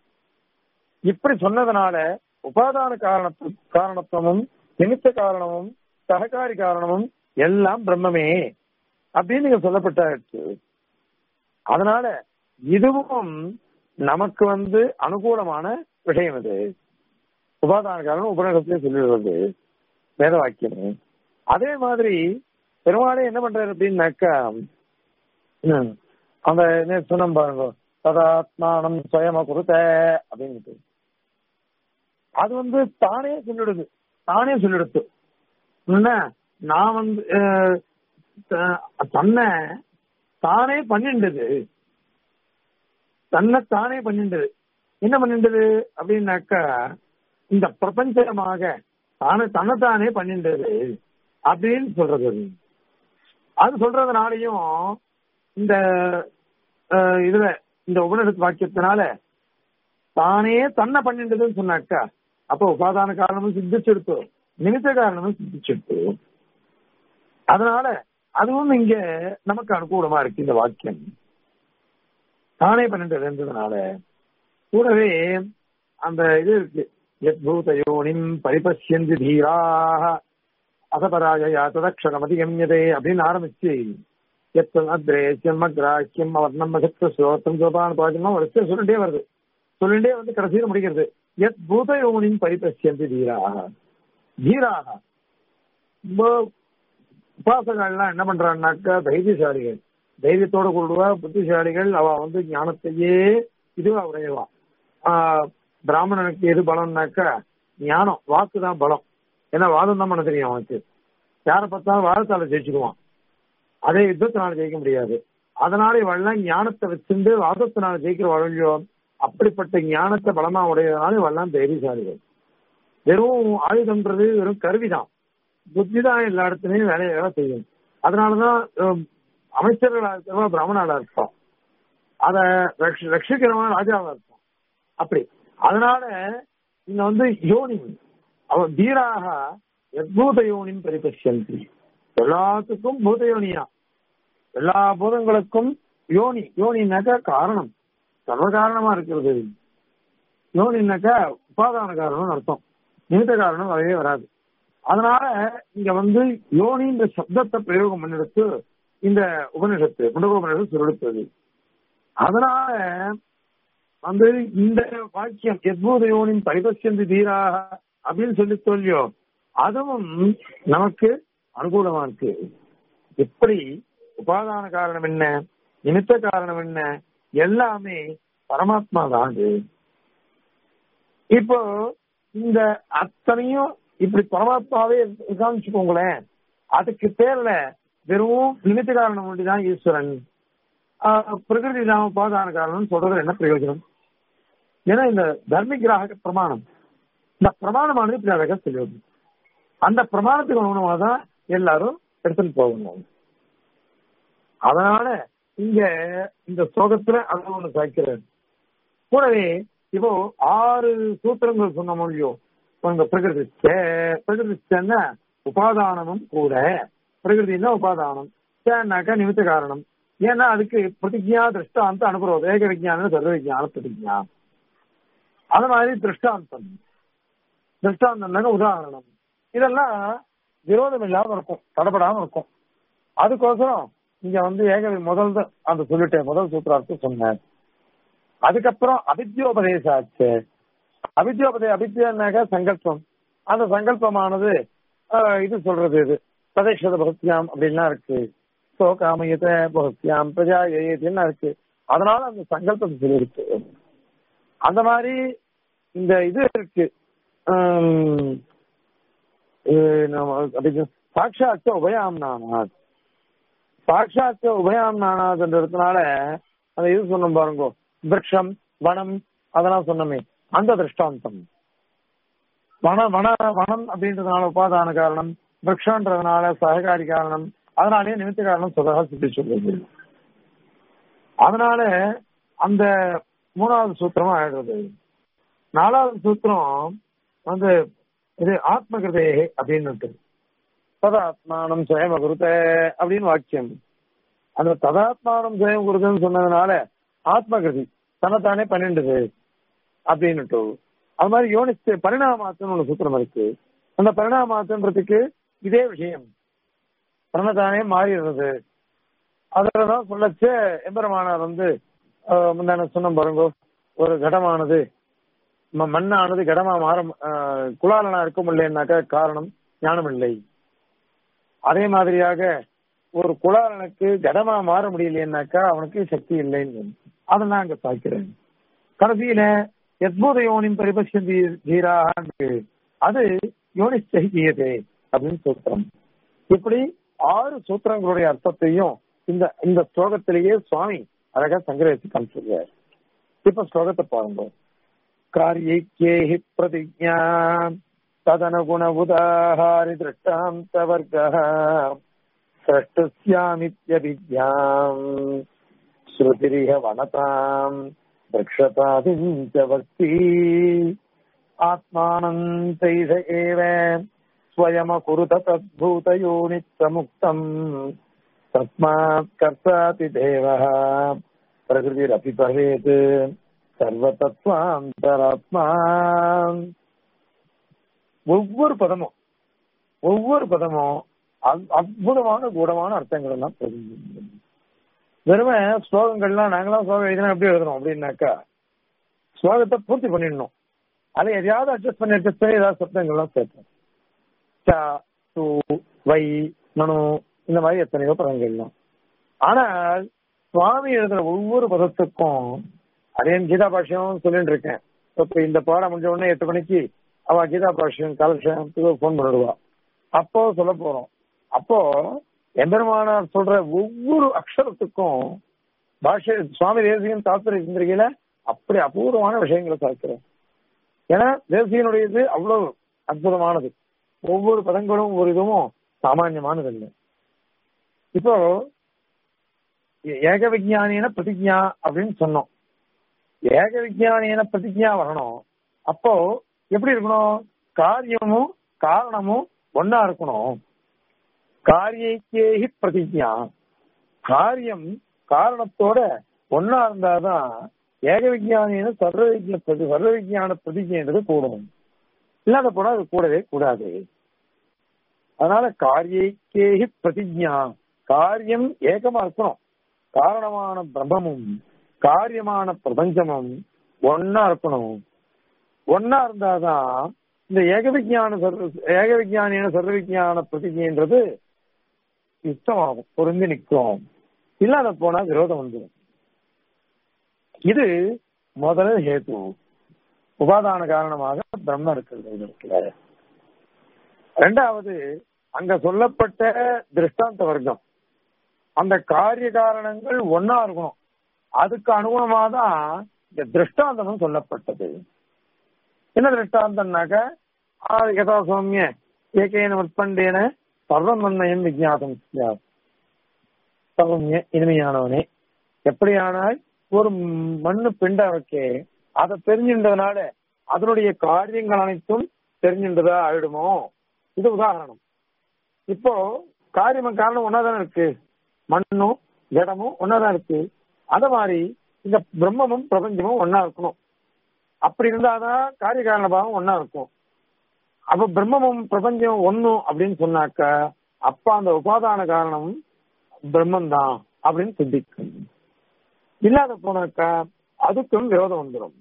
Speaker 1: இப்படி சொன்னதுனால உபாதான காரணத்து காரணத்துவமும் நிமித்த காரணமும் சககாரி காரணமும் எல்லாம் பிரம்மமே அப்படின்னு நீங்க சொல்லப்பட்டாச்சு அதனால இதுவும் நமக்கு வந்து அனுகூலமான விஷயம் இது உபாதான காரணம் உபநிடத்திலே சொல்லிடுறது வேத வாக்கியம் அதே மாதிரி பெருமாளே என்ன பண்றாரு அப்படின்னாக்கா ம், அந்த என்ன சொன்ன பாருங்க சதாத்மானம் சுயம குருத்த அப்படின்ட்டு அது வந்து தானே சொல்லிடுது தானே சொல்லிடுது என்ன நான் வந்து அஹ், த- தன்னை தானே பண்ணிண்டது தன்னை தானே பண்ணிண்டது என்ன பண்ணிண்டது அப்படின்னாக்கா இந்த பிரபஞ்சமாக தானே தன்னைத்தானே பண்ணிண்டது அப்படின்னு சொல்றது அது. அது சொல்றதுனாலையும் இந்த அஹ், இதுல இந்த உபநிடத்து வாக்கியத்தினால தானே தன்னை பண்ணிண்டதுன்னு சொன்னாக்கா அப்போ உபாதான காரணமும் சித்திச்செடுத்து நிமித்த காரணமும் சித்திச்செடுத்து அதனால அதுவும் இங்க நமக்கு அனுகூலமா இருக்கு இந்த வாக்கியம் தானே பண்ணின்றதுன்றதுனால கூடவே அந்த இது இருக்கு யத்பூத யோனிம் பரிபஷ்யந்தி தீராக அசபராஜயா ததக்ஷரமதி கம்யதே அப்படின்னு ஆரம்பிச்சு எத்தன் அத்ரேசியம் அக்ராக்கியம் அவர்ணம் மகத்த ஸ்ரோத்தம் சோபான பாஜனம் வரிசை சொல்லிட்டே வருது சொல்லிட்டே வந்து கடைசியில் முடிக்கிறது எத் பூத யோனின் பரிபஷ்யந்தி தீராக தீராக ரொம்ப உபாசகர்கள்லாம் என்ன பண்றான்னாக்கா தைரியசாலிகள் தைரியத்தோட கூடுவா புத்திசாலிகள் அவ வந்து ஞானத்தையே இதுவா உடையவா ஆஹ் பிராமணனுக்கு எது பலம்னாக்கா ஞானம் வாக்கு தான் பலம் ஏன்னா வாதம் தான் பண்ண தெரியும் அவனுக்கு யாரை பார்த்தாலும் வாதத்தால ஜெயிச்சுக்குவான் அதே யுத்தத்தினால ஜெயிக்க முடியாது அதனால இவெல்லாம் ஞானத்தை வச்சிருந்து வாதத்தினால ஜெயிக்கிற வழியோ அப்படிப்பட்ட ஞானத்தை பலமா உடையதுனால இவெல்லாம் தைரியசாலிகள் வெறும் ஆயுதம்ன்றது வெறும் கருவிதான் புத்தி தான் எல்லா இடத்துலயும் வேலையை வேலை செய்யும் அதனாலதான் அஹ், அமைச்சர்களா இருக்கிறவா பிராமணாளா இருப்பான் அத ரட்சி- ரட்சிக்கிறவன் ராஜாவா இருப்பான் அப்படி அதனால இங்க வந்து யோனி அவன் தீராக எத்பூத யோனின் பரிபஷ்யந்தி எல்லாத்துக்கும் பூத யோனியா எல்லா பூதங்களுக்கும் யோனி யோனினாக்கா காரணம் சர்வ காரணமா இருக்கிறது யோனினாக்கா உபாதான காரணம்னு அர்த்தம் நிமித்த காரணம் வரவே வராது அதனால இங்க வந்து யோனின்ற சப்தத்தை பிரயோகம் பண்ணிடுத்து இந்த உபனிஷத்து முண்டகோபனிஷத்து சொல்லிடுத்தது அதனால வந்து இந்த வாக்கியம் எத்பூத யோனின் பரிபசியந்து தீராக அப்படின்னு சொல்லி சொல்லியோ அதுவும் நமக்கு அனுகூலமா இருக்கு எப்படி உபாதான காரணம் என்ன நிமித்த காரணம் என்ன எல்லாமே பரமாத்மா தான் அது இப்போ இந்த அத்தனையும் இப்படி பரமாத்மாவே காமிச்சுக்கோங்களேன் அதுக்கு பேர்ல வெறும் நிமித்த காரணம் ஒன்றிதான் ஈஸ்வரன் ஆஹ், பிரகிருதி நாம உபாதான காரணம் சொல்றது என்ன பிரயோஜனம் ஏன்னா இந்த தர்மிகிராக பிரமாணம் இந்த பிரமாணமானது இப்படி அழகா சொல்லுவது அந்த பிரமாணத்துக்கு அனுகுணமாக தான் எல்லாரும் எடுத்துட்டு போகணும் அதனால இங்க இந்த ஸ்லோகத்துல அது ஒண்ணு சாய்க்கிறார் கூடவே இப்போ ஆறு சூத்திரங்கள் சொன்ன மொழியோ உங்க பிரகிருதிச்ச பிரகிருதிச்சன்னா உபாதானமும் கூட பிரகிருதினா உபாதானம் சேன்னாக்கா நிமித்த காரணம் ஏன்னா அதுக்கு பிரதிஜா திருஷ்டாந்த அனுப்புறோம் ஏக விஜயானம் சர்வ விஜயான பிரதிஜா அது மாதிரி திருஷ்டாந்தம் திருஷ்டாந்தம்னாக்க உதாரணம் இதெல்லாம் விரோதம் இல்லாம இருக்கும் தடப்படாம இருக்கும் அதுக்கோசரம் இங்க வந்து ஏக முதல் தான் அந்த சொல்லிட்டேன் முதல் சூத்திரார்த்தம் சொன்னேன் அதுக்கப்புறம் அபித்யோபதேசாச்சு அபித்யோபதே அபித்யனாக சங்கல்பம் அந்த சங்கல்பமானது ஆஹ், இது சொல்றது இது பிரதேசத பகத்தியாம் அப்படின்லாம் இருக்கு சோ காமயத பகத்தியாம் பிரஜா ஏயத்தின்னா இருக்கு அதனால அந்த சங்கல்பம் சொல்லியிருக்கு அந்த மாதிரி இந்த இது இருக்கு ஆம், இது நம்ம அப்படி சாட்சாத்த உபயாம் நானாத் சாட்சாத்த உபயாம் நானாத்ன்றதுனால அந்த இது சொன்னோம் பாருங்க விரக்ஷம் வனம் அதெல்லாம் சொன்னோமே அந்த திருஷ்டாந்தம் வன வன வனம் அப்படின்றதுனால உபாதான காரணம் விரக்ஷன்றதுனால சககாரி காரணம் அதனாலேயே நிமித்த காரணம் சொல்லதா சுற்றி சொல்லுது அதனால அந்த மூணாவது சூத்திரமா ஆயிடுறது நாலாவது சூத்திரம் வந்து இது ஆத்மகிருதே அப்படின்னு ததாத்மானம் சுயம குருத அப்படின்னு வாக்கியம் அந்த ததாத்மானம் சுயம் குருதன்னு சொன்னதுனால ஆத்மகிருதி தன்னைத்தானே பன்னெண்டுது அப்படின்னுட்டு அது மாதிரி யோனிச்சு பரிணாமாத்துன்னு ஒண்ணு சூத்திரம் இருக்கு அந்த பரிணாமாத்துன்றதுக்கு இதே விஷயம் தன்னைத்தானே மாறிடுறது அதுலதான் சொல்லச்ச எம்பெருமானார் வந்து ஆஹ், முந்தான சொன்ன பாருங்க ஒரு கடமானது ம- மண்ணானது கடமா மாற ஆஹ், குலாலனா இருக்க முடியலன்னாக்கா காரணம் ஞானம் இல்லை அதே மாதிரியாக ஒரு குலாலனுக்கு கடமா மாற முடியலைன்னாக்கா அவனுக்கு சக்தி இல்லைன்னு அதை நான் அங்க பார்க்கிறேன் கடைசியில எத்பூத யோனின் பரிபட்சந்தி தீராக அது யோனிச்சகியதே அப்படின்னு சூத்திரம் இப்படி ஆறு சூத்திரங்களுடைய அர்த்தத்தையும் இந்த இந்த ஸ்லோகத்திலேயே சுவாமி அழகா சங்கிரகிச்சு காமிச்சிருக்கார் இப்ப ஸ்லோகத்தை பாருங்க காரியைக்கேஹி பிரதிஜா ததனுகுண உதாஹாரி திருஷ்டாந்த வர்க்க சஷ்டஸ்யாமித்யபித்யாம் ஸ்ருதிரிஹ வனதாம் ரக்ஷதாதிஞ்ச வக்தி ஆத்மானம் தைஷ ஏவ स्वयमकुरुत तद्भूतयोनित्यमुक्तम् तस्मात् कर्ताति देवः प्रकृतिरपि भवेत् சர்வதத்வாந்தராத்மா ஒவ்வொரு பதமும் ஒவ்வொரு பதமும் அத்- அற்புதமான கூடமான அர்த்தங்கள் எல்லாம் தெரிஞ்சு வெறுமை ஸ்லோகங்கள்லாம் நாங்களாம் ஸ்லோகம் எழுதினா எப்படி எழுதணும் அப்படின்னாக்கா ஸ்லோகத்தை பூர்த்தி பண்ணிடணும் அதை எதையாவது அட்ஜஸ்ட் பண்ணி அட்ஜஸ்ட் பண்ணி ஏதாவது சப்தங்கள்லாம் சேர்த்தோம் ச து வை மனு இந்த மாதிரி எத்தனையோ பதங்கள்லாம் ஆனால் சுவாமி எழுதுற ஒவ்வொரு பதத்துக்கும் அதே கீதா பாஷ்யம் சொல்லிட்டு இருக்கேன் இப்ப இந்த பாடம் முடிஞ்ச உடனே எட்டு மணிக்கு அவ கீதா பாஷ்யம் காலக்ஷேமத்துக்கு ஃபோன் பண்ணிடுவா அப்போ சொல்ல போறோம் அப்போ எம்பெருமானார் சொல்ற ஒவ்வொரு அக்ஷரத்துக்கும் பாஷ்ய சுவாமி தேசிகன் தாத்திர சிந்திரிகையில அப்படி அபூர்வமான விஷயங்களை சாய்க்கிறோம் ஏன்னா தேசியனுடையது அவ்வளவு அற்புதமானது ஒவ்வொரு பதங்களும் ஒரு இதுவும் சாமான்யமானது இல்லை இப்போ ஏ- ஏக விஜயானின பிரதிஜா அப்படின்னு சொன்னோம் ஏக விஜயானின பிரதிஜா வரணும் அப்போ எப்படி இருக்கணும் காரியமும் காரணமும் ஒன்னா இருக்கணும் காரியக்கேஹி பிரதிஜா காரியம் காரணத்தோட ஒன்னா இருந்தாதான் ஏக விஜயானின சர்வ விஜய பிரதி சர்வ விஜயான பிரதிஜைன்றது கூடும் இல்லாத போனா அது கூடவே கூடாது அதனால காரியக்கேஹி பிரதிஜா காரியம் ஏகமா இருக்கணும் காரணமான பிரம்மமும் காரியமான பிரபஞ்சமும் ஒன்னா இருக்கணும் ஒன்னா இருந்தாதான் இந்த ஏக விஜயான சர்வ ஏக விஜயானியான சர்வ விஜயான பிரதிஜைன்றது யுத்தமாகும் பொருந்தி நிற்கும் இல்லாத போனா விரோதம் வந்துடும் இது முதல் ஹேது உபாதான காரணமாக பிரம்ம இருக்கிறது இந்த இடத்துல ரெண்டாவது அங்க சொல்லப்பட்ட திருஷ்டாந்த வர்க்கம் அந்த காரிய காரணங்கள் ஒன்னா இருக்கணும் அதுக்கு அனுகுணமா தான் இந்த திருஷ்டாந்தமும் சொல்லப்பட்டது என்ன திருஷ்டாந்தம்னாக்க ஆ, யதா சௌமிய ஏகேன உட்பண்டேன சர்வம் நன்மயம் விஜயாதம் சியாத். சௌமிய இனிமையானவனே எப்படியானால் ஒரு மண்ணு பிண்ட வைக்க அதை தெரிஞ்சின்றதுனால அதனுடைய காரியங்கள் அனைத்தும் தெரிஞ்சின்றதா ஆயிடுமோ இது உதாரணம் இப்போ காரியம் காரணம் ஒன்னாதானே இருக்கு மண்ணும் ஜடமும் ஒன்னாதான் இருக்கு அத மாதிரி இந்த பிரம்மமும் பிரபஞ்சமும் ஒன்னா இருக்கணும் அப்படி இருந்தாதான் காரிய காரண பாவம் ஒன்னா இருக்கும் அப்ப பிரம்மமும் பிரபஞ்சம் ஒண்ணும் அப்படின்னு சொன்னாக்க அப்ப அந்த உபாதான காரணம் பிரம்மம் தான் அப்படின்னு சிந்திக்கும் இல்லாத போனாக்கா அதுக்கும் விரோதம் வந்துடும்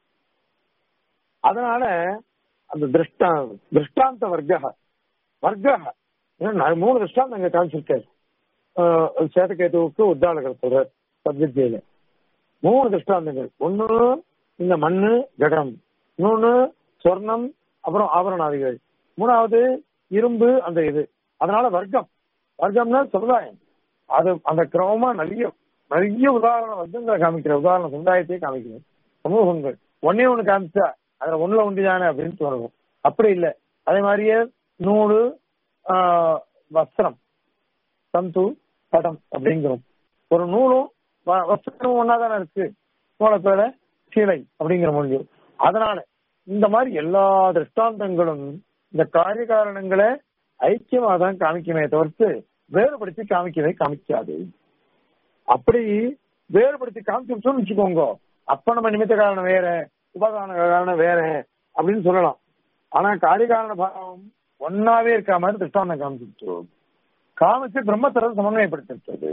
Speaker 1: அதனால அந்த திருஷ்டா திருஷ்டாந்த வர்க்க வர்க்க ஏன்னா மூணு திருஷ்டாந்தம் அங்க காமிச்சிருக்காரு ஆஹ் சேதகேதுவுக்கு உத்தாளகர் சொல்றார் சப்ஜெக்டியில மூணு திருஷ்டாந்தங்கள் ஒண்ணு இந்த மண்ணு ஜடம் இன்னொன்னு சொர்ணம் அப்புறம் ஆபரணாதிகள் மூணாவது இரும்பு அந்த இது அதனால வர்க்கம் வர்க்கம்னா சமுதாயம் அது அந்த கிரமமா நிறைய நிறைய உதாரண வர்க்கங்களை காமிக்கிற உதாரண சமுதாயத்தையே காமிக்கிறேன் சமூகங்கள் ஒன்னே ஒண்ணு காமிச்சா அதுல ஒண்ணுல ஒன்றுதானே அப்படின்னு தோணும் அப்படி இல்லை அதே மாதிரியே நூறு ஆஹ், வஸ்திரம் தந்து படம் அப்படிங்கிறோம் ஒரு நூலும் வ- வஸ்திரமும் ஒன்னாதானே இருக்கு நூலை பேர சீலை அப்படிங்கிற மொழி அதனால இந்த மாதிரி எல்லா திருஷ்டாந்தங்களும் இந்த காரிய காரணங்களை ஐக்கியமா தான் காமிக்குமே தவிர்த்து வேறுபடுத்தி காமிக்கவே காமிக்காது அப்படி வேறுபடுத்தி காமிச்சோம்னு வச்சுக்கோங்க அப்ப நம்ம நிமித்த காரணம் வேற உபகாரண காரணம் வேற அப்படின்னு சொல்லலாம் ஆனா காரிய காரண பாவம் ஒன்னாவே இருக்க மாதிரி திருஷ்டாந்தம் காமிச்சிட்டு காமிச்சு பிரம்மத்தர சமன்வயப்படுத்திருக்கிறது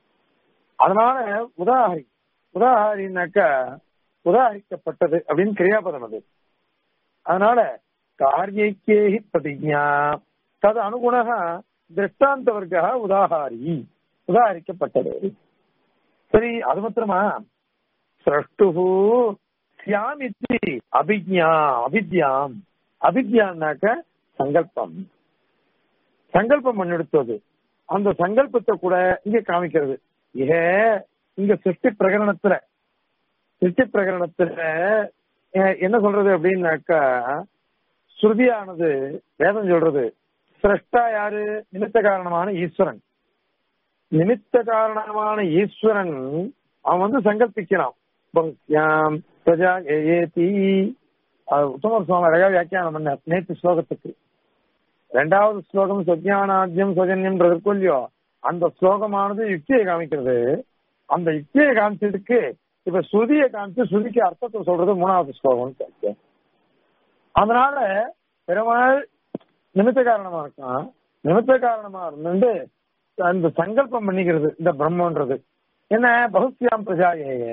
Speaker 1: அதனால உதாஹரி உதாஹரினாக்கா உதாஹரிக்கப்பட்டது அப்படின்னு கிரியாபதம் அது அதனால காரியக்கேஹி பிரதிஜா தது அனுகுணக திருஷ்டாந்த வர்க்க உதாகாரி உதாகரிக்கப்பட்டது சரி அது மாத்திரமா சிரஷ்டு சியாமித்தி அபிஜா அபித்யாம் அபித்யான்னாக்க சங்கல்பம் சங்கல்பம் பண்ணிடுத்தது அந்த சங்கல்பத்தை கூட இங்க காமிக்கிறது ஏ இங்க சிருஷ்டி பிரகரணத்துல சிருஷ்டி பிரகரணத்துல அஹ், என்ன சொல்றது அப்படின்னாக்கா ஸ்ருதியானது வேதம் சொல்றது சிரஷ்டா யாரு நிமித்த காரணமான ஈஸ்வரன் நிமித்த காரணமான ஈஸ்வரன் அவன் வந்து சங்கல்பிக்கிறான் பக்தியாம் பிரஜா ஏதி உத்தமர் சுவாமி அழகா வியாக்கியானம் பண்ண நேற்று ஸ்லோகத்துக்கு ரெண்டாவது ஸ்லோகம் சத்யானாத்தியம் சஜன்யம்ன்றது இருக்கும் இல்லையோ அந்த ஸ்லோகமானது யுக்தியை காமிக்கிறது அந்த யுக்தியை காமிச்சதுக்கு இப்ப ஸ்ருதியை காமிச்சு ஸ்ருதிக்கு அர்த்தத்தை சொல்றது மூணாவது ஸ்லோகம் கேட்க அதனால பெருமாள் நிமித்த காரணமா இருக்கான் நிமித்த காரணமா இருந்து அந்த சங்கல்பம் பண்ணிக்கிறது இந்த பிரம்மன்றது என்ன பகுத்தியாம் பிரஜாயேய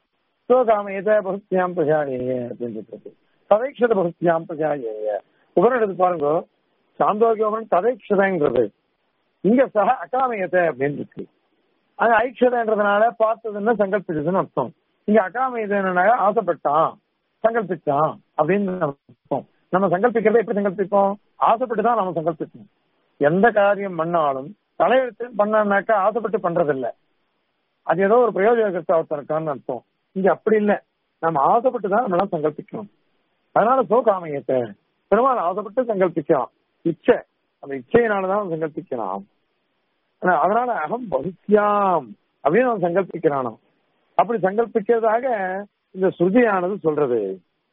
Speaker 1: சோகாமயத பகுத்தியாம் பிரஜாயேய அப்படின்னு சொல்றது ததைக்ஷத பகுத்தியாம் பிரஜாயேய உபரம் எடுத்து பாருங்க சாந்தோக்கியோகன் ததைக்ஷதங்கிறது இங்க சக அகாமயத்தை அப்படின்னு இருக்கு அது ஐக்ஷதன்றதுனால பார்த்ததுன்னு சங்கல்பிச்சதுன்னு அர்த்தம் இங்க அகாமயத்தை என்னன்னா ஆசைப்பட்டான் சங்கல்பிச்சான் அப்படின்னு அர்த்தம் நம்ம சங்கல்பிக்கிறத எப்படி சங்கல்பிப்போம் ஆசைப்பட்டு தான் நம்ம சங்கல்பிப்போம் எந்த காரியம் பண்ணாலும் தலையெழுத்து பண்ணாக்கா ஆசைப்பட்டு பண்றதில்ல அது ஏதோ ஒரு பிரயோஜனத்தை ஒருத்தர் இருக்கான்னு அர்த்தம் இங்க அப்படி இல்லை நம்ம ஆசைப்பட்டு தான் நம்மளாம் சங்கல்பிக்கணும் அதனால சோகாமயத்தை பெருமாள் ஆசைப்பட்டு சங்கல்பிக்கலாம் இச்சை அந்த இச்சையினாலதான் சங்கல்பிக்கலாம் ஆனா, அதனால அகம் பகுத்தியாம் அப்படின்னு அவன் சங்கல்பிக்கிறானோ அப்படி சங்கல்பிக்கிறதாக இந்த ஸ்ருதியானது சொல்றது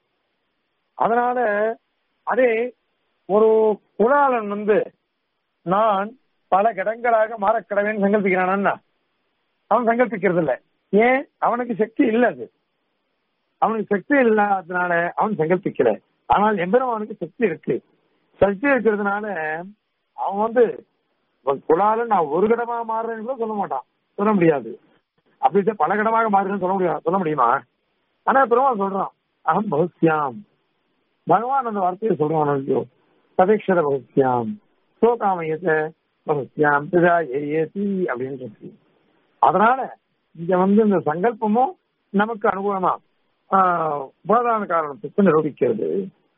Speaker 1: அதனால அதே ஒரு குணாளன் வந்து நான் பல கிடங்களாக மாறக்கடவேன்னு சங்கல்பிக்கிறானா அவன் சங்கல்பிக்கிறது இல்ல ஏன் அவனுக்கு சக்தி இல்ல அது அவனுக்கு சக்தி இல்லாததுனால அவன் சங்கல்பிக்கல ஆனால் எம்பெருமானுக்கு சக்தி இருக்கு சக்தி இருக்கிறதுனால அவன் வந்து குணால நான் ஒரு கடமா மாறுறேன்னு கூட சொல்ல மாட்டான் சொல்ல முடியாது அப்படி இருக்க பல கடமாக மாறுறேன்னு சொல்ல முடியாது சொல்ல முடியுமா ஆனா பெருமாள் சொல்றான் அகம் பகுத்தியாம் பகவான் அந்த வார்த்தையை சொல்றான் ஐயோ சதேக்ஷர பகுத்தியாம் சோகாமயத்தை பகுத்தியாம் பிதா ஏசி அப்படின்னு சொல்லி அதனால இங்க வந்து இந்த சங்கல்பமும் நமக்கு அனுகூலமா ஆஹ், உபாதான காரணத்துக்கு நிரூபிக்கிறது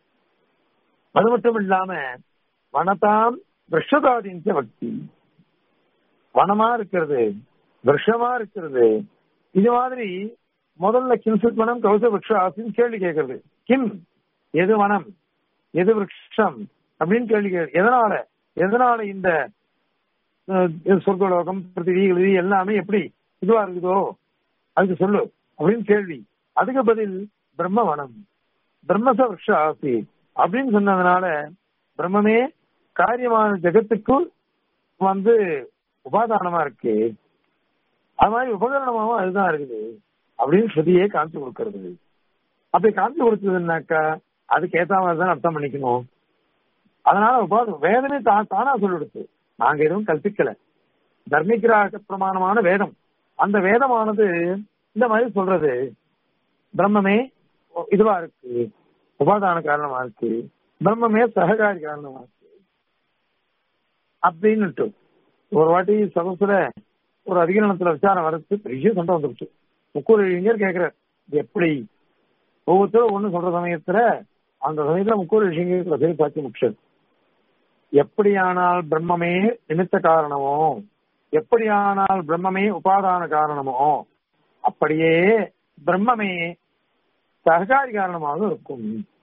Speaker 1: அது மட்டும் இல்லாம வனதாம் விஷதாதீஞ்ச பக்தி வனமா இருக்கிறது விஷமா இருக்கிறது இது மாதிரி முதல்ல கிம்சித் வனம் கௌச விரக்ஷ ஆசின்னு கேள்வி கேட்கறது கிம் எது வனம் எது விரக்ஷம் அப்படின்னு கேள்வி கேட்க எதனால எதனால இந்த அஹ், சொர்க்கலோகம் பிருத்திவி கிருதி எல்லாமே எப்படி இதுவா இருக்குதோ அதுக்கு சொல்லு அப்படின்னு கேள்வி அதுக்கு பதில் பிரம்மவனம் பிரம்மச விரக்ஷ ஆசி அப்படின்னு சொன்னதுனால பிரம்மமே காரியமான ஜெகத்துக்கு வந்து உபாதானமா இருக்கு அது மாதிரி உபகரணமாவும் அதுதான் இருக்குது அப்படின்னு ஸ்ருதியே காமிச்சு கொடுக்கறது அப்படி காமிச்சு கொடுத்ததுன்னாக்கா அதுக்கு ஏத்த மாதிரி தான் அர்த்தம் பண்ணிக்கணும் அதனால உபாத வேதமே தான் தானா சொல்லிடுச்சு நாங்க எதுவும் கல்பிக்கல தர்மிகிராக பிரமாணமான வேதம் அந்த வேதமானது இந்த மாதிரி சொல்றது பிரம்மமே இதுவா இருக்கு உபாதான காரணமா இருக்கு பிரம்மமே சககாரி காரணமா இருக்கு அப்படின்னுட்டு ஒரு வாட்டி சதசுல ஒரு அதிகரணத்துல விசாரம் வரது பெரிய சண்டை வந்துருச்சு முக்கூர் இளைஞர் கேக்குறார் இது எப்படி ஒவ்வொருத்தரும் ஒண்ணு சொல்ற சமயத்துல அந்த சமயத்துல முக்கூர் இளைஞர் பேர் சாட்சி முக்ஷர் எப்படியானால் பிரம்மமே நிமித்த காரணமோ எப்படியானால் பிரம்மமே உபாதான காரணமோ அப்படியே பிரம்மமே சககாரி காரணமாக இருக்கும்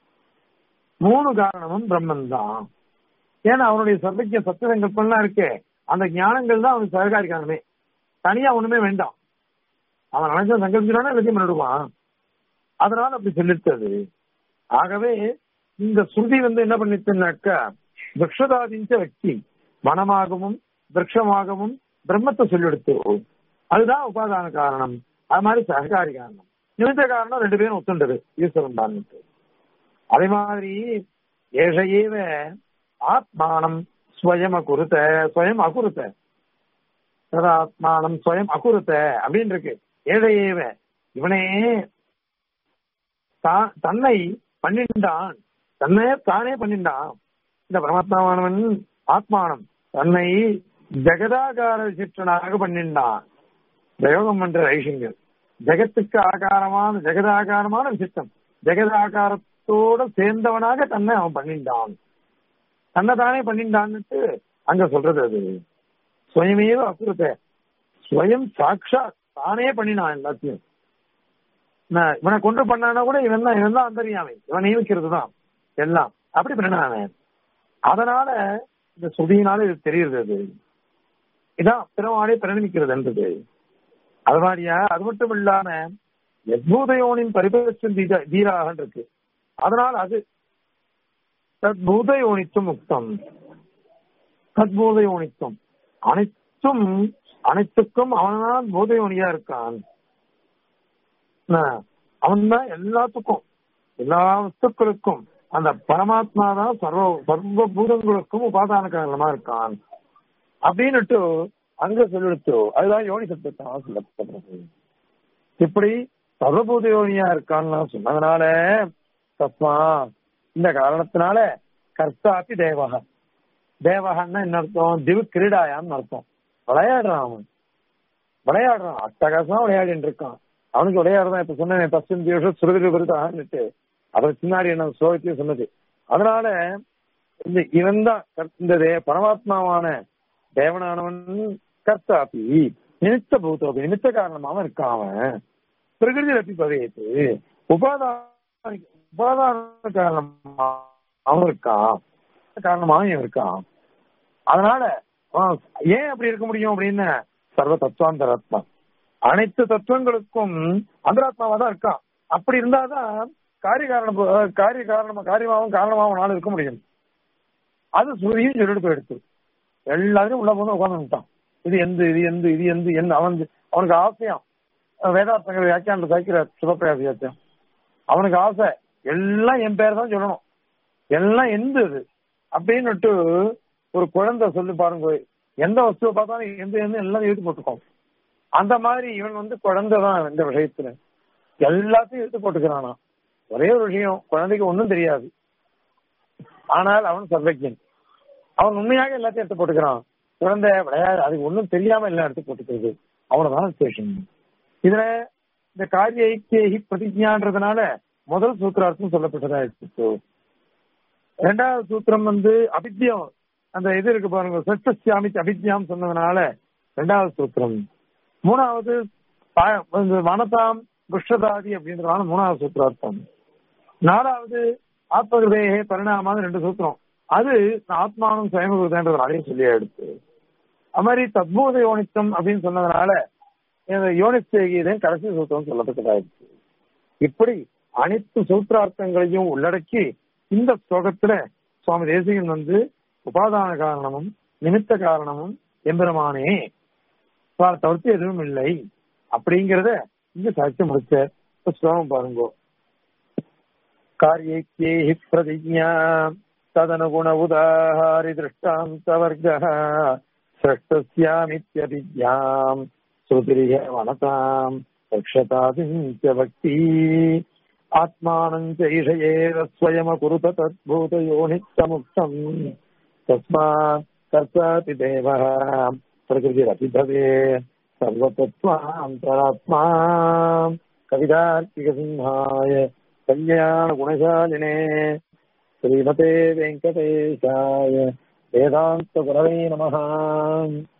Speaker 1: மூணு காரணமும் பிரம்மன் தான் ஏன்னா அவனுடைய சர்வஜ சத்தியசங்கல்பம்லாம் இருக்கு அந்த ஞானங்கள் தான் அவனுக்கு சககாரி காரணமே தனியா ஒண்ணுமே வேண்டாம் அவன் நினைச்ச சங்கல்பிக்கிறானா எல்லாத்தையும் பண்ணிடுவான் அதனால அப்படி சொல்லித்தது ஆகவே இந்த ஸ்ருதி வந்து என்ன பண்ணிச்சுனாக்கா விரக்ஷதாதிஞ்ச வக்தி மனமாகவும் விரக்ஷமாகவும் பிரம்மத்தை சொல்லிடுத்து அதுதான் உபாதான காரணம் அது மாதிரி சககாரி காரணம் நிமித்த காரணம் ரெண்டு பேரும் ஒத்துண்டது ஈஸ்வரன் தான் அதே மாதிரி ஏழையேவ ஆத்மானம் ஸ்வயம் அகுருத்த ஸ்வயம் அகுருத்த ஆத்மானம் ஸ்வயம் அகுருத்த அப்படின்னு இருக்கு ஏழையேவ இவனே தான் தன்னை பண்ணிண்டான் தன்னை தானே பண்ணிண்டான் இந்த பரமாத்மாவானவன் ஆத்மானம் தன்னை ஜெகதாகார விசிஷ்டனாக பண்ணிண்டான் பிரயோகம் பண்ற ஐஷிங்கர் ஜெகத்துக்கு ஆகாரமான ஜெகதாகாரமான விசிஷ்டம் ஜெகதாகாரத்தோட சேர்ந்தவனாக தன்னை அவன் பண்ணிண்டான் தன்னை தானே பண்ணிண்டான்னுட்டு அங்க சொல்றது அது சுயமேவ அசுரத்தை ஸ்வயம் சாட்சா தானே பண்ணினான் எல்லாத்தையும் நான் இவனை கொண்டு பண்ணானா கூட இவன் தான் இவன் தான் அந்தரியாமை இவன் நியமிக்கிறது தான் எல்லாம் அப்படி பண்ணினான் அதனால இந்த சுதியினால இது தெரியுது அது இதான் பிறவாடே பிரணிக்கிறது என்றது அது மாதிரியா அது மட்டும் இல்லாம எத்பூதயோனின் பரிபட்சம் தீராக இருக்கு அதனால அது தத்பூத யோனித்தும் முக்தம் தத்பூத யோனித்தும் அனைத்தும் அனைத்துக்கும் அவன்தான் பூதயோனியா இருக்கான் அவன் தான் எல்லாத்துக்கும் எல்லா வஸ்துக்களுக்கும் அந்த பரமாத்மா தான் சர்வ சர்வ பூதங்களுக்கும் உபாதான காரணமா இருக்கான் அப்படின்னுட்டு அங்க சொல்லிடுத்து அதுதான் யோனி சப்தத்தான் சொல்லப்படுறது இப்படி சர்வபூத யோனியா இருக்கான்னு சொன்னதுனால தஸ்மா இந்த காரணத்தினால கர்த்தாப்பி தேவகா தேவகன்னா என்ன அர்த்தம் திவு கிரீடாயான்னு அர்த்தம் விளையாடுறான் அவன் விளையாடுறான் அட்டகாசமா விளையாடிட்டு இருக்கான் அவனுக்கு விளையாடுறான் இப்ப சொன்னேன் பஸ்டின் திவசம் சுருதிரி விருதான்னுட்டு அதை பின்னாடி என்ன சோகத்தையும் சொன்னது அதனால இந்த இவன் தான் இந்த பரமாத்மாவான தேவனானவன் கர்த்தாப்பி நிமித்த பூத்தோபி நிமித்த காரணமாவும் இருக்கான் அவன் பிரகிருதி ரப்பி பதையத்து உபாதான உபாதான காரணமா அவன் இருக்கான் காரணமாகவும் இருக்கான் அதனால ஏன் அப்படி இருக்க முடியும் அப்படின்னு சர்வ தத்துவாந்தராத்மா அனைத்து தத்துவங்களுக்கும் அந்தராத்மாவா தான் இருக்கான் அப்படி இருந்தாதான் காரிய காரணம் காரிய காரணமா காரியமாகவும் காரணமாகவும் நாள் இருக்க முடியும் அது சுருதியும் சொல்லிட்டு போயிடுச்சு எல்லாத்தையும் உள்ள போது உட்காந்துட்டான் இது எந்த இது எந்த இது எந்த எந்த அவன் அவனுக்கு ஆசையாம் வேதார்த்தங்கள் வியாக்கியான சாய்க்கிற சுபப்பிரயாச வியாக்கியம் அவனுக்கு ஆசை எல்லாம் என் பேர் தான் சொல்லணும் எல்லாம் எந்த இது அப்படின்னுட்டு ஒரு குழந்தை சொல்லி பாருங்க எந்த வஸ்துவை பார்த்தாலும் எந்த எந்த எல்லாம் எழுத்து போட்டுக்கோம் அந்த மாதிரி இவன் வந்து குழந்தை தான் இந்த விஷயத்துல எல்லாத்தையும் எடுத்து போட்டுக்கிறானா ஒரே ஒரு விஷயம் குழந்தைக்கு ஒன்றும் தெரியாது ஆனால் அவன் சர்வஜன் அவன் உண்மையாக எல்லாத்தையும் எடுத்து போட்டுக்கிறான் குழந்தை விளையாடு அதுக்கு ஒன்றும் தெரியாம எல்லாம் எடுத்து போட்டுக்கிறது அவ்வளவுதான் விசேஷம் இதுல இந்த காரிய ஐக்கியகி பிரதிஜான்றதுனால முதல் சூத்திரார்த்தம் சொல்லப்பட்டதா இருக்கு ரெண்டாவது சூத்திரம் வந்து அபித்தியம் அந்த இது இருக்கு பாருங்க சட்டசியாமிச்சு அபித்தியாம் சொன்னதுனால ரெண்டாவது சூத்திரம் மூணாவது ப- இந்த வனதாம் புஷ்டதாதி அப்படின்றதான மூணாவது சூத்திரார்த்தம் நாலாவது ஆத்மகிருதேகே பரிணாமான்னு ரெண்டு சூத்திரம் அது ஆத்மானும் சுயமகிருதன்றதுனாலையும் சொல்லி எடுத்து அது மாதிரி தத்பூத யோனித்தம் அப்படின்னு சொன்னதுனால இந்த யோனிச்சேகியதையும் கடைசி சூத்திரம் சொல்லப்பட்டதாயிடுச்சு இப்படி அனைத்து சூத்திரார்த்தங்களையும் உள்ளடக்கி இந்த ஸ்லோகத்துல சுவாமி தேசிகன் வந்து உபாதான காரணமும் நிமித்த காரணமும் எம்பெருமானே அவரை தவிர்த்து எதுவும் இல்லை அப்படிங்கறத இங்க சாட்சி முடிச்ச இப்ப ஸ்லோகம் பாருங்க காரியேக்கேஹி பிரதிஜா ததனுகுண உதாஹாரி திருஷ்டாந்த வர்க்க சிரஷ்டஸ்யாமித்யபிஜாம் ஸ்ருதிரிய வனதாம் ரக்ஷதாதிஞ்ச பக்தி ஆத்மானம் ஈஷயேத ஸ்வயமகுருத தத்பூதயோனித்தமுக்தம் தஸ்மாத் கர்த்தாதி தேவः பிரகிருதிரபி பவே சர்வதத்வாந்தராத்மா கவிதார்க்கிகசிம்ஹாய கல்யாண குணசாலினே ஸ்ரீமதே வெங்கடேஷாய வேதாந்த குரவே நமः